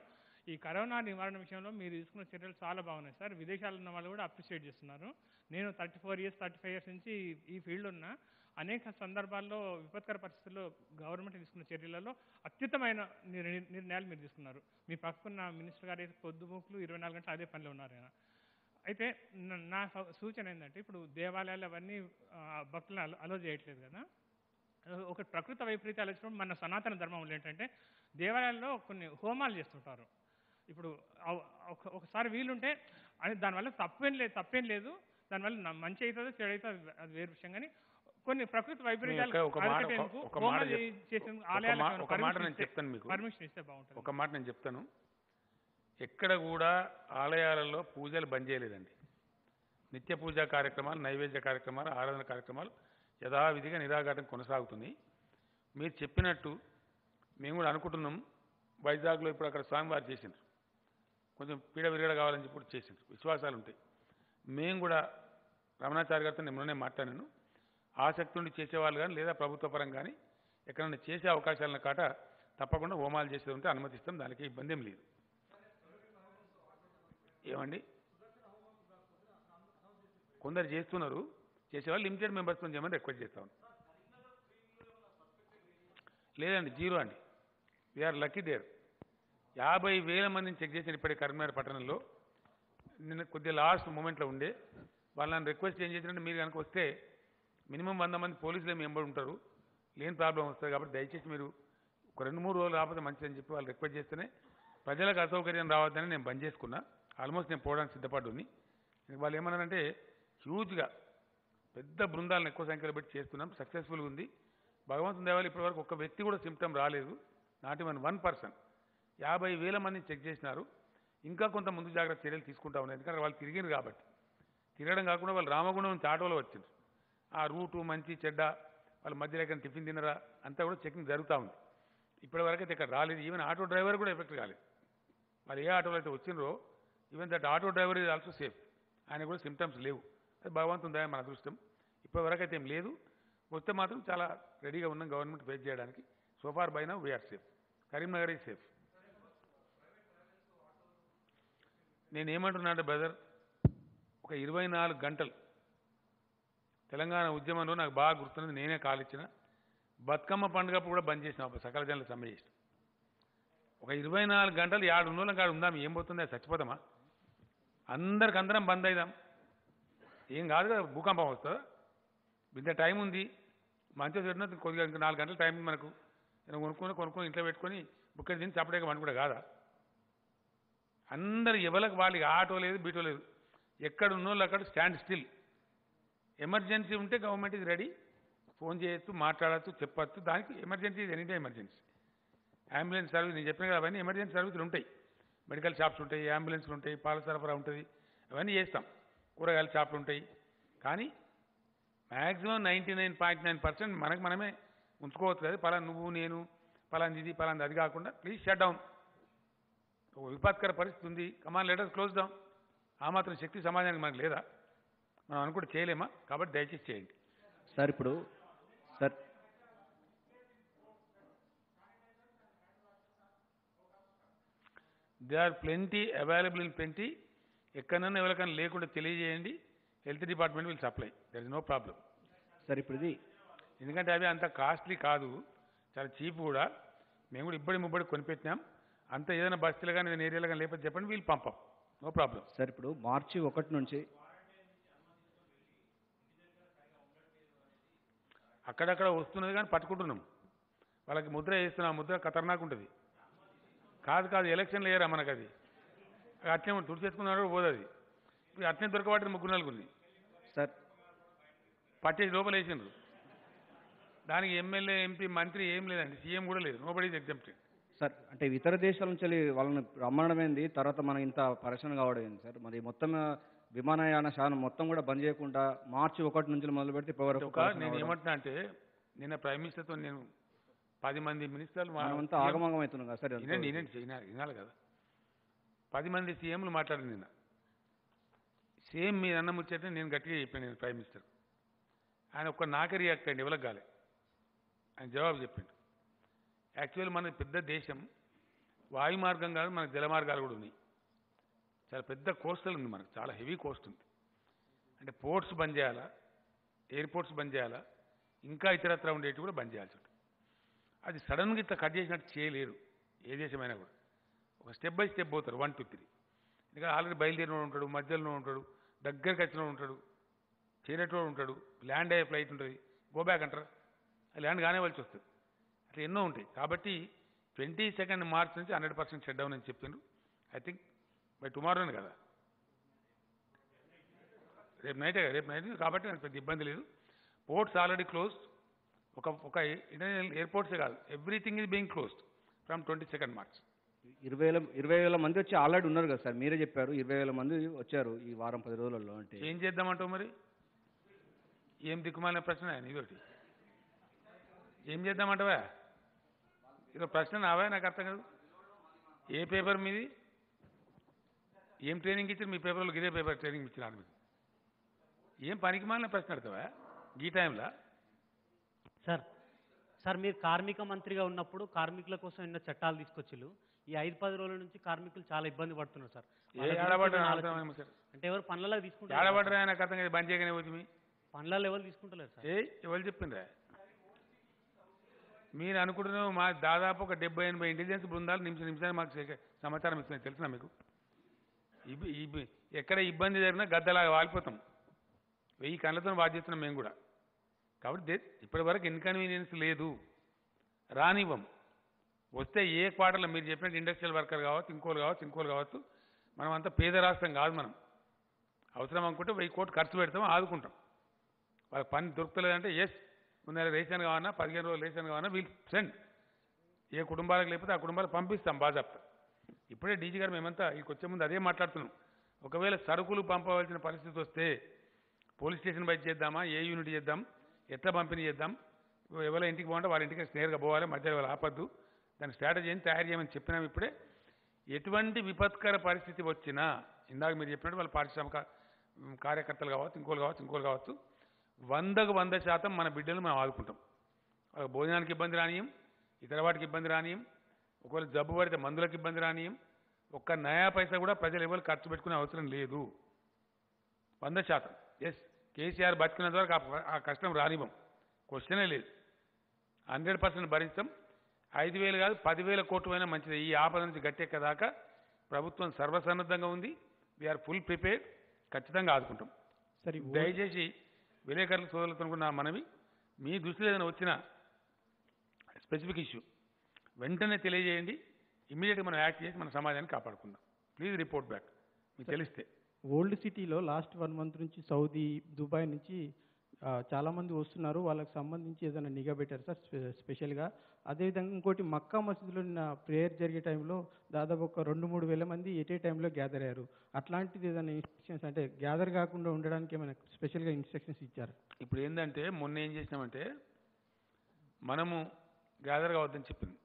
ఈ కరోనా నివారణ విషయంలో మీరు తీసుకున్న చర్యలు చాలా బాగున్నాయి సార్ విదేశాల్లో ఉన్న వాళ్ళు కూడా అప్రిషియేట్ చేస్తున్నారు నేను thirty four years thirty five years నుంచి ఈ- ఈ ఫీల్డ్ ఉన్నా అనేక సందర్భాల్లో విపత్కర పరిస్థితుల్లో గవర్నమెంట్ తీసుకున్న చర్యలలో అత్యుత్తమైన నిర్- నిర్ణయాలు మీరు తీసుకున్నారు మీ పక్కన మినిస్టర్ గారు అయితే పొద్దుముకులు ఇరవై నాలుగు గంటలు అదే పనిలో ఉన్నారు ఆయన అయితే న- నా స- సూచన ఏంటంటే ఇప్పుడు దేవాలయాలు అవన్నీ ఆ, భక్తులను అలో అలో చేయట్లేదు కదా ఒక ప్రకృతి వైపరీత్యాలు వచ్చినప్పుడు మన సనాతన ధర్మంలో ఏంటంటే దేవాలయాల్లో కొన్ని హోమాలు చేస్తుంటారు ఇప్పుడు అవ్- ఒక- ఒకసారి వీలుంటే అది దానివల్ల తప్పేం లేదు తప్పేం లేదు దానివల్ల నా- మంచి అవుతుందో చెడు అవుతుందో అది వేరు విషయం కానీ కొన్ని ప్రకృతి వైపరీత్యాలు ఒక- ఒక మాట- అరికట్టేందుకు ఒక మాట హోమాలు చెప్- చే- చేసేందుకు ఒక ఆలయాలకు మా- ఏమైనా ఒక మాట permission నేను ఇస్తే- చెప్తాను మీకు. పర్మిషన్ ఇస్తే బాగుంటుంది ఒక మాట నేను చెప్తాను ఎక్కడ కూడా ఆలయాలలో పూజలు బంద్ చేయలేదండి నిత్య పూజా కార్యక్రమాలు నైవేద్య కార్యక్రమాలు ఆరాధన కార్యక్రమాలు యథావిధిగా నిరాఘాటం కొనసాగుతుంది మీరు చెప్పినట్టు మేము కూడా అనుకుంటున్నాం వైజాగ్లో ఇప్పుడు అక్కడ స్వామివారు చేసిండ్రు కొంచెం పీడ విరగడ కావాలని చెప్పి కూడా చేసిండ్రు విశ్వాసాలు ఉంటాయి మేము కూడా రమణాచారి గారితో నేను మొన్ననే మాట్లాడాను ఆసక్తి ఉండి చేసేవాళ్ళు కానీ లేదా ప్రభుత్వ పరం కానీ ఎక్కడైనా చేసే అవకాశాలను కాట తప్పకుండా హోమాలు చేసేది ఉంటే అనుమతిస్తాం దానికి ఇబ్బంది ఏం లేదు ఏమండి కొందరు చేస్తున్నారు చేసేవాళ్ళు లిమిటెడ్ మెంబర్స్తో చేయమని రిక్వెస్ట్ చేస్తాం లేదండి జీరో అండి వీఆర్ లక్కీ దేర్ యాభై వేల మందిని చెక్ చేసిన ఇప్పటి కరీంనగర్ పట్టణంలో నిన్న కొద్దిగా లాస్ట్ మూమెంట్లో ఉండే వాళ్ళని రిక్వెస్ట్ ఏం చేసినట్టు మీరు కనుక వస్తే మినిమం వంద మంది పోలీసులు ఏమి ఎంబడి ఉంటారు లేని ప్రాబ్లం వస్తుంది కాబట్టి దయచేసి మీరు ఒక రెండు మూడు రోజులు రాకపోతే మంచిదని చెప్పి వాళ్ళు రిక్వెస్ట్ చేస్తేనే ప్రజలకు అసౌకర్యం రావద్దని నేను బంద్ చేసుకున్నా ఆల్మోస్ట్ నేను పోవడానికి సిద్ధపడ్డుని వాళ్ళు ఏమన్నారంటే హ్యూజ్గా పెద్ద బృందాలను ఎక్కువ సంఖ్యలో పెట్టి చేస్తున్నాం సక్సెస్ఫుల్గా ఉంది భగవంతుని దేవాలి ఇప్పటివరకు ఒక్క వ్యక్తి కూడా సిమ్టమ్ రాలేదు నాట్ ఈవెన్ వన్ పర్సన్ యాభై వేల మందిని చెక్ చేసినారు ఇంకా కొంత ముందు జాగ్రత్త చర్యలు తీసుకుంటా ఉన్నాయి ఎందుకంటే వాళ్ళు తిరిగిరు కాబట్టి తిరగడం కాకుండా వాళ్ళు రామగుండం నుంచి ఆటోలో వచ్చిండ్రు ఆ రూటు మంచి చెడ్డ వాళ్ళ మధ్యలో ఎక్కడ టిఫిన్ తినరా అంతా కూడా చెకింగ్ జరుగుతూ ఉంది ఇప్పటి వరకు అయితే ఇక్కడ రాలేదు ఈవెన్ ఆటో డ్రైవర్ కూడా ఎఫెక్ట్ కాలేదు వాళ్ళు ఏ ఆటోలో అయితే వచ్చిండ్రో even that auto driver is also safe ఆయన కూడా సిమ్టమ్స్ లేవు అది భగవంతుని దయ మన అదృష్టం ఇప్పటి వరకు అయితే ఏం లేదు వస్తే మాత్రం చాలా రెడీగా ఉన్నాం గవర్నమెంట్ ఫేస్ చేయడానికి so far by now we are safe Karimnagar is safe నేను ఏమంటున్నా అంటే బ్రదర్ ఒక ఇరవై నాలుగు గంటలు తెలంగాణ ఉద్యమంలో నాకు బాగా గుర్తున్నది నేనే కాలిచ్చిన బతుకమ్మ పండుగప్పుడు కూడా బంద్ చేసిన అప్పుడు సకల జనుల సమ్మె చేసిన ఒక ఇరవై నాలుగు గంటలు ఏడు ఉన్నోళ్ళం కాడ ఉందాం ఏం పోతుంది అది చచ్చిపోతామా అందరికి అందరం బంద్ అయిదాం ఏం కాదు కదా భూకంపం వస్తుందా ఇంత టైం ఉంది మంచిగా పెట్టిన కొద్దిగా ఇంకా నాలుగు గంటల టైం ఉంది మనకు ఏదైనా కొనుక్కొని కొనుక్కొని ఇంట్లో పెట్టుకొని బుక్కడి తిని చప్పడే మన కూడా కాదా అందరు ఎవరికి వాళ్ళకి ఆటో లేదు బీటో లేదు ఎక్కడ ఉన్నోళ్ళు అక్కడ స్టాండ్ స్టిల్ ఎమర్జెన్సీ ఉంటే గవర్నమెంట్ ఇది రెడీ ఫోన్ చేయొచ్చు మాట్లాడచ్చు చెప్పచ్చు దానికి ఎమర్జెన్సీ ఇది ఎనీటే ఎమర్జెన్సీ అంబులెన్స్ సర్వీస్ నేను చెప్పిన కదా అవన్నీ ఎమర్జెన్సీ సర్వీసులు ఉంటాయి మెడికల్ షాప్స్ ఉంటాయి అంబులెన్స్లు ఉంటాయి పాల సరఫరా ఉంటుంది అవన్నీ చేస్తాం కూరగాయల షాపులు ఉంటాయి కానీ maximum ninety nine point nine percent మనకు మనమే ఉంచుకోవచ్చు కదా పలానా నువ్వు నేను పలాంది ఇది పలాంది అది కాకుండా ప్లీజ్ షట్ డౌన్ ఒక విపత్కర పరిస్థితి ఉంది కమాన్ లెటర్స్ క్లోజ్ డౌన్ ఆ మాత్రం శక్తి సమాజానికి మనకు లేదా మనం అనుకుంటే చేయలేమా కాబట్టి దయచేసి చేయండి సార్ ఇప్పుడు sir they are plenty available in plenty ఎక్కడన్నా ఎవరికైనా లేకుండా తెలియజేయండి health department will supply there is no problem sir ఇప్పుడు ఇది ఎందుకంటే అవి అంత కాస్ట్లీ కాదు చాలా చీప్ కూడా మేము కూడా ఇబ్బడి ముబ్బడి కొనిపెట్టినాం అంత ఏదైనా బస్తీలు కానీ ఏదైనా ఏరియాలో కానీ లేకపోతే చెప్పండి వీళ్ళు పంపం నో ప్రాబ్లం సార్ ఇప్పుడు మార్చి ఒకటి నుంచి అక్కడక్కడ వస్తున్నది కానీ పట్టుకుంటున్నాం వాళ్ళకి ముద్ర వేస్తున్నాం ఆ ముద్ర ఖతర్నాక్ ఉంటుంది కాదు కాదు ఎలక్షన్లు వేయరా మనకు అది అట్లే తుడిచేసుకున్నాడు పోదు అది ఇప్పుడు అట్లే దొరకబట్టి ముగ్గురు నలుగురిని సార్ పట్టేసి లోపల వేసిండ్రు దానికి ఎమ్మెల్యే ఎంపీ మంత్రి ఏం లేదండి సీఎం కూడా లేదు నోబడీ ఎగ్జామ్టెడ్ సార్ అంటే ఇతర దేశాల నుంచి వెళ్ళి వాళ్ళని రమ్మడం ఏంది తర్వాత మనం ఇంత పరిశ్రమ కావడం ఏంది సార్ మరి మొత్తం ఆ, విమానయాన శానం మొత్తం కూడా బంద్ చేయకుండా మార్చి ఒకటి నుంచి మొదలు పెడితే ఇప్పటి వరకు ఒక పరిశ్రమ నేను కావడం. ఏమంటున్నా అంటే నిన్న ప్రైమ్ మినిస్టర్తో నేను పది మంది మినిస్టర్లు మా- మనమంతా ఆగమాగం అవుతున్నాం కదా సార్ ఇదంతా. వినండి వినండి వినాలి వినాలి కదా పది మంది సీఎంలు మాట్లాడింది నిన్న సేమ్ మీరు అన్న ముచ్చట నేను గట్టిగా చెప్పాను నేను ప్రైమ్ మినిస్టర్ ఆయన ఒక్క నాకే రియాక్ట్ అయ్యండి ఎవరికి కాలే ఆయన జవాబు చెప్పిండు యాక్చువల్ మన పెద్ద దేశం వాయు మార్గం కాదు మనకు జల మార్గాలు కూడా ఉన్నాయి చాలా పెద్ద కోస్టల్ ఉంది మనకు చాలా హెవీ కోస్ట్ ఉంది అంటే పోర్ట్స్ బంద్ చేయాలా ఎయిర్పోర్ట్స్ బంద్ చేయాలా ఇంకా ఇతరత్ర ఉండేవి కూడా బంద్ చేయాల్సి ఉంటుంది అది సడన్గా ఇట్లా కట్ చేసినట్టు చేయలేరు ఏ దేశమైనా కూడా ఒక స్టెప్ బై స్టెప్ పోతారు వన్ టూ త్రీ ఇంకా ఆల్రెడీ బయలుదేరిన ఉంటాడు మధ్యలో ఉంటాడు దగ్గరికి వచ్చిన ఉంటాడు చేరేటోడు ఉంటాడు ల్యాండ్ అయ్యే ఫ్లైట్ ఉంటుంది గో బ్యాక్ అంటారు ఆ ల్యాండ్ కానివ్వాల్సి వస్తుంది అట్లా ఎన్నో ఉంటాయి కాబట్టి ట్వంటీ సెకండ్ మార్చ్ నుంచి హండ్రెడ్ పర్సెంట్ షట్ డౌన్ అని చెప్పిండ్రు ఐ థింక్ బై టుమారోనే కదా రేపు నైటే కదా రేపు నైట్ కాబట్టి నాకు పెద్ద ఇబ్బంది లేదు పోర్ట్స్ ఆల్రెడీ క్లోజ్డ్ ఒక ఒక ఇంటర్నేషనల్ ఎయిర్పోర్ట్సే కాదు everything is being closed from twenty second March ఇరవై వేల ఇరవై వేల మంది వచ్చి ఆల్రెడీ ఉన్నారు కదా సార్ మీరే చెప్పారు ఇరవై వేల మంది వచ్చారు ఈ వారం పది రోజులలో అంటే ఏం చేద్దామంటావు మరి ఏం దిక్కుమాలిన ప్రశ్న ఇదొకటి ఏం చేద్దామంటావా ఇదో ప్రశ్న నావా నాకు అర్థం కాదు ఏ పేపర్ మీది ఏం ట్రైనింగ్ ఇచ్చారు మీ పేపర్లో ఇదే పేపర్ ట్రైనింగ్ ఇచ్చినారు మీకు ఏం పనికి మాలిన ప్రశ్న అడతావా ఈ టైంలో సార్ సార్ మీరు కార్మిక మంత్రిగా ఉన్నప్పుడు కార్మికుల కోసం ఎన్నో చట్టాలు తీసుకొచ్చిళ్ళు ఈ ఐదు పది రోజుల నుంచి కార్మికులు చాలా ఇబ్బంది పడుతున్నారు సార్ ఏ వాళ్ళ గురించి ఆడబడ్డ ఏమైనా ఆలోచన- అంటే ఎవరు పనులలో తీసుకుంటారు ఆడబడ్డరా నాకు అర్థం కాదు బంద్ చేయగానే పోతుంది పనులలో ఎవరు తీసుకుంటలేరు సార్ ఏ ఎవరు చెప్పిండ్రా మీరు అనుకుంటున్న మా దాదాపు ఒక డెబ్బై ఎనభై ఇంటెలిజెన్స్ బృందాలు నిమిషం నిమిషానికి మాకు సే- సమాచారం ఇస్తున్నాయి తెలిసిన మీకు ఇబ్- ఇబ్- ఎక్కడ ఇబ్బంది జరిగినా గద్దలాగా వాలిపోతాం వెయ్యి కళ్ళతో బాధ్యస్తున్నాం మేము కూడా కాబట్టి దే- ఇప్పటి వరకు ఇన్కన్వీనియన్స్ లేదు రానివ్వం వస్తే ఏ క్వార్టర్లో మీరు చెప్పినట్టు ఇండస్ట్రియల్ వర్కర్ కావచ్చు ఇంకోలు కావచ్చు ఇంకోలు కావచ్చు మనం అంతా పేద రాష్ట్రం కాదు మనం అవసరం అనుకుంటే వెయ్యి కోట్లు ఖర్చు పెడతాం ఆదుకుంటాం వాళ్ళకి పని దొరుకుతలేదంటే ఎస్ ముందర రేషన్ కావాలన్నా పదిహేను రోజులు రేషన్ కావాలన్నా వీల్ సెండ్ ఏ కుటుంబాలకు లేకపోతే ఆ కుటుంబాలకు పంపిస్తాం బాజాప్తా ఇప్పుడే డీజీ గారు మేమంతా ఇక్కడికి వచ్చే ముందు అదే మాట్లాడుతున్నాం ఒకవేళ సరుకులు పంపవలసిన పరిస్థితి వస్తే పోలీస్ స్టేషన్ బయట చేద్దామా ఏ యూనిట్ చేద్దాం ఎట్లా పంపిణీ చేద్దాం ఎవరి ఇంటికి పోవాలంటే వాళ్ళ ఇంటికి నేరుగా పోవాలి మధ్యలో వాళ్ళు ఆపద్దు దాని స్ట్రాటజీని తయారు చేయమని చెప్పినాం ఇప్పుడే ఎటువంటి విపత్కర పరిస్థితి వచ్చినా ఇందాక మీరు చెప్పినట్టు వాళ్ళ పారిశ్రామిక ఉమ్, కార్యకర్తలు కావచ్చు ఇంకోలు కావచ్చు ఇంకోలు కావచ్చు వందకు వంద శాతం మన బిడ్డలు మనం ఆదుకుంటాం వాళ్ళకి భోజనానికి ఇబ్బంది రానియం ఇతర వాటికి ఇబ్బంది రానియం ఒకవేళ జబ్బు పడితే మందులకు ఇబ్బంది రానియం ఒక్క నయా పైసా కూడా ప్రజలు ఎవరు ఖర్చు పెట్టుకునే అవసరం లేదు వంద శాతం ఎస్ కేసీఆర్ బతికినంత వరకు ఆ- ఆ కష్టం రానివ్వం క్వశ్చనే లేదు హండ్రెడ్ పర్సెంట్ భరిస్తాం ఐదు వేలు కాదు పదివేల కోట్లు అయినా మంచిది ఈ ఆపద నుంచి గట్టెక్కదాకా ప్రభుత్వం సర్వసన్నద్ధంగా ఉంది వీఆర్ ఫుల్ ప్రిపేర్డ్ ఖచ్చితంగా ఆదుకుంటాం సరే దయచేసి విలేకరుల సోదరులతో కూడా నా మనవి మీ దృష్టిలో ఏదైనా వచ్చిన స్పెసిఫిక్ ఇష్యూ వెంటనే తెలియజేయండి ఇమీడియట్గా మనం యాక్ట్ చేసి మన సమాజాన్ని కాపాడుకుందాం ప్లీజ్ రిపోర్ట్ బ్యాక్ మీకు తెలిస్తే ఓల్డ్ సిటీలో లాస్ట్ వన్ మంత్ నుంచి సౌదీ దుబాయ్ నుంచి ఆ, చాలా మంది వస్తున్నారు వాళ్ళకి సంబంధించి ఏదైనా నిఘా పెట్టారు సార్ స్పె- స్పెషల్గా అదేవిధంగా ఇంకోటి మక్కా మసీదులో నిన్న ప్రేయర్ జరిగే టైంలో దాదాపు ఒక రెండు మూడు వేల మంది ఎటే టైంలో గ్యాదర్ అయ్యారు అట్లాంటిది ఏదైనా ఇన్స్ట్రక్షన్స్ అంటే గ్యాదర్ కాకుండా ఉండడానికి ఏమైనా స్పెషల్గా ఇన్స్ట్రక్షన్స్ ఇచ్చారు ఇప్పుడు ఏంటంటే మొన్న ఏం చేసినామంటే మనము గ్యాదర్ కావద్దని చెప్పింది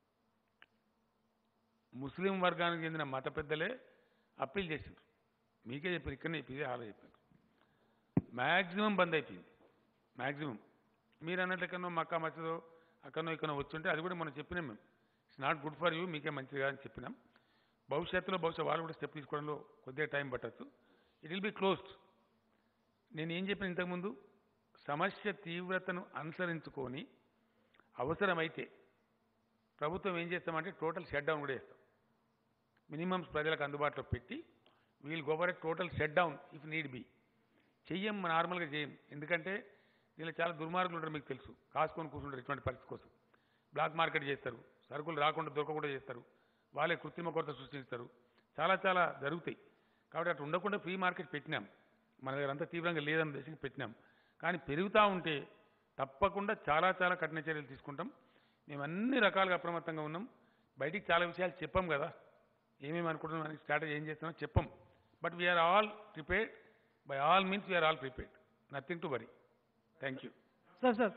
ముస్లిం వర్గానికి చెందిన మత పెద్దలే అప్పీల్ చేసిండ్రు మీకే చెప్పారు ఇక్కడనే చెప్పి ఆలో చెప్పారు మ్యాక్సిమం బంద్ అయిపోయింది మ్యాక్సిమం మీరు అన్నట్లు ఎక్కడో మక్కా మసీదో అక్కడనో ఇక్కడో వచ్చుంటే అది కూడా మనం చెప్పినాం మేము it's not good for you మీకే మంచిది అని చెప్పినాం భవిష్యత్తులో బహుశా వాళ్ళు కూడా స్టెప్ తీసుకోవడంలో కొద్దిగా టైం పట్టచ్చు ఇట్ విల్ బి క్లోజ్డ్ నేను ఏం చెప్పిన ఇంతకుముందు సమస్య తీవ్రతను అనుసరించుకొని అవసరమైతే ప్రభుత్వం ఏం చేస్తామంటే టోటల్ షట్ డౌన్ కూడా చేస్తాం మినిమమ్స్ ప్రజలకు అందుబాటులో పెట్టి we'll go for total shut down if need be చెయ్యం నార్మల్గా చేయం ఎందుకంటే దీనిలో చాలా దుర్మార్గులు ఉంటారు మీకు తెలుసు కాసుకొని కూర్చుంటారు ఇటువంటి పరిస్థితి కోసం బ్లాక్ మార్కెట్ చేస్తారు సరుకులు రాకుండా దొరకకుండా చేస్తారు వాళ్ళే కృత్రిమ కొరత సృష్టిస్తారు చాలా చాలా జరుగుతాయి కాబట్టి అట్లా ఉండకుండా ఫ్రీ మార్కెట్ పెట్టినాం మన దగ్గర అంత తీవ్రంగా లేదని దేశం పెట్టినాం కానీ పెరుగుతూ ఉంటే తప్పకుండా చాలా చాలా కఠిన చర్యలు తీసుకుంటాం మేము అన్ని రకాలుగా అప్రమత్తంగా ఉన్నాం బయటికి చాలా విషయాలు చెప్పాం కదా ఏమేమి అనుకుంటున్నాం అని స్ట్రాటజీ ఏం చేస్తున్నాం చెప్పం but we are all prepared by all means we are all prepared nothing to worry thank you sir sir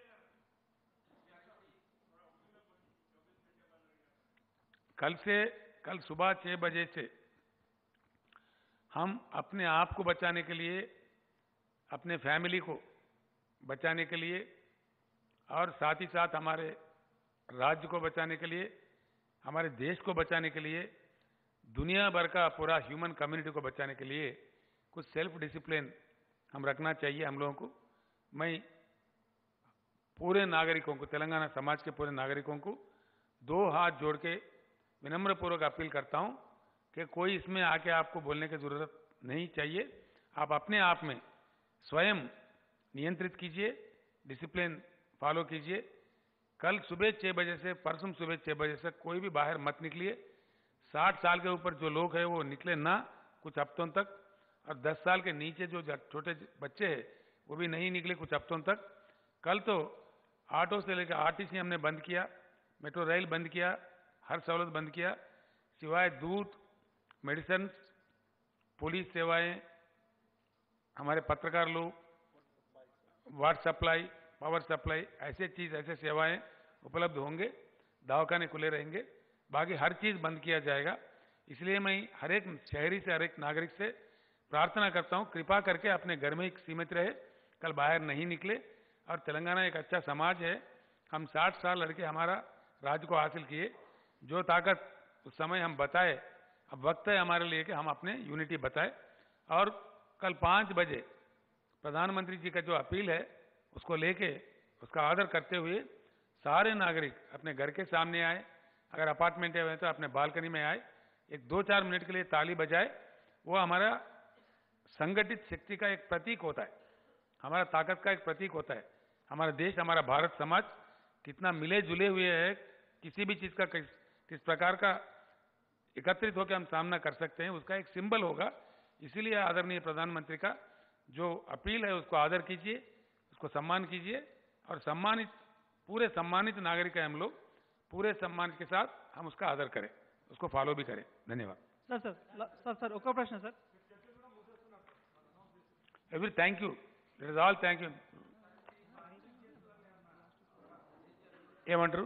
कल से कल सुबह छः बजे से हम अपने आप को बचाने के लिए अपने फैमिली को बचाने के लिए और साथ ही साथ हमारे राज्य को बचाने के लिए हमारे देश को बचाने के लिए दुनिया भर का पूरा ह्यूमन कम्युनिटी को बचाने के लिए कुछ सेल्फ डिसिप्लिन हम रखना चाहिए हम लोगों को मैं पूरे नागरिकों को तेलंगाना समाज के पूरे नागरिकों को दो हाथ जोड़ के विनम्र पूर्वक अपील करता हूं कि कोई इसमें आके आपको बोलने की जरूरत नहीं चाहिए आप अपने आप में स्वयं नियंत्रित कीजिए डिसिप्लिन फॉलो कीजिए कल सुबह छह बजे से परसों सुबह छह बजे से कोई भी बाहर मत निकलिए साठ साल के ऊपर जो लोग हैं वो निकले ना कुछ हफ्तों तक और दस साल के नीचे जो ज- छोटे बच्चे हैं वो भी नहीं निकले कुछ हफ्तों तक कल तो ऑटो से लेकर आरटीसी हमने बंद किया मेट्रो रेल बंद किया हर सहूलत बंद किया सिवाय दूध मेडिसिन पुलिस सेवाएं हमारे पत्रकार लोग वाटर सप्लाई पावर सप्लाई ऐसे चीज ऐसे सेवाएं उपलब्ध होंगे दवाखाने खुले रहेंगे बाकी हर चीज बंद किया जाएगा इसलिए मैं हर एक शहरी से हर एक नागरिक से प्रार्थना करता हूं कृपा करके अपने घर में ही सीमित रहे कल बाहर नहीं निकले और तेलंगाना एक अच्छा समाज है हम 60 साल लड़के हमारा राज्य को हासिल किए जो ताकत उस समय हम बताए अब वक्त है हमारे लिए कि हम अपने यूनिटी बताए और कल पाँच बजे प्रधानमंत्री जी का जो अपील है उसको लेके उसका आदर करते हुए सारे नागरिक अपने घर के सामने आए अगर अपार्टमेंट है तो अपने बालकनी में आए एक दो चार मिनट के लिए ताली बजाए वो हमारा संगठित शक्ति का एक प्रतीक होता है हमारा ताकत का एक प्रतीक होता है हमारा देश हमारा भारत समाज कितना मिले जुले हुए है किसी भी चीज का किस, किस प्रकार का एकत्रित होकर हम सामना कर सकते हैं उसका एक सिंबल होगा इसीलिए आदरणीय प्रधानमंत्री का जो अपील है उसको आदर कीजिए उसको सम्मान कीजिए और सम्मानित पूरे सम्मानित नागरिक हैं हम लोग पूरे सम्मान के साथ हम उसका आदर करें उसको फॉलो भी करें धन्यवाद సార్ సార్ ల- సార్ సార్ ఒక ప్రశ్న sir every thank you it is all thank you ఏమంటారు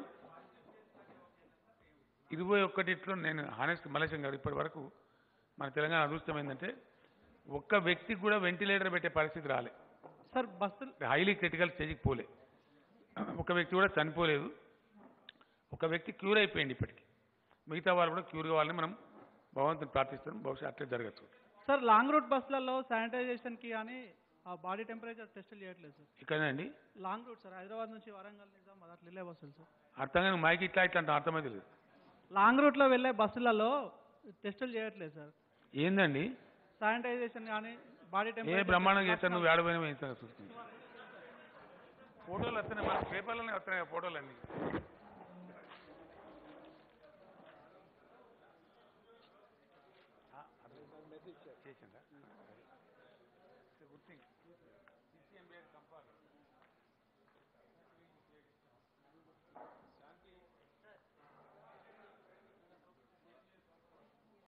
ఇరవై ఒక్కటిట్లో నేను హానెస్ట్ మలేశం గారు ఇప్పటి వరకు మన తెలంగాణ అదృష్టం ఏంటంటే ఒక్క వ్యక్తికి కూడా వెంటిలేటర్ పెట్టే పరిస్థితి రాలే సార్ బస్సులు హైలీ క్రిటికల్ స్టేజ్కి పోలే ఒక వ్యక్తి కూడా చనిపోలేదు ఒక వ్యక్తి క్యూర్ అయిపోయింది ఇప్పటికి మిగతా వాళ్ళు కూడా క్యూర్ కావాలని మనం భగవంతుని ప్రార్థిస్తున్నాం బహుశా అట్లే జరగచ్చు సార్ లాంగ్ రూట్ బస్సులలో శానిటైజేషన్కి కానీ ఆ బాడీ టెంపరేచర్ టెస్టులు చేయట్లేదు సార్ ఇక్కడనే అండి లాంగ్ రూట్ సార్ హైదరాబాద్ నుంచి వరంగల్ నిజామాబాద్ అట్లా వెళ్ళే బస్సులు సార్ అర్థం కానీ మైకి ఇట్లా ఇట్లా అంటే అర్థమైతే లేదు లాంగ్ రూట్లో వెళ్ళే బస్సులలో టెస్టులు చేయట్లేదు సార్ ఏందండి శానిటైజేషన్ కానీ బాడీ ఏ టెంపరేచర్ బ్రహ్మాండంగా చేస్తాను నువ్వు ఏడపోయినా ఏం సంగతి చూస్తుంది ఫోటోలు వస్తున్నాయి మన పేపర్లోనే వస్తున్నాయి ఫోటోలు అన్ని చేసిందా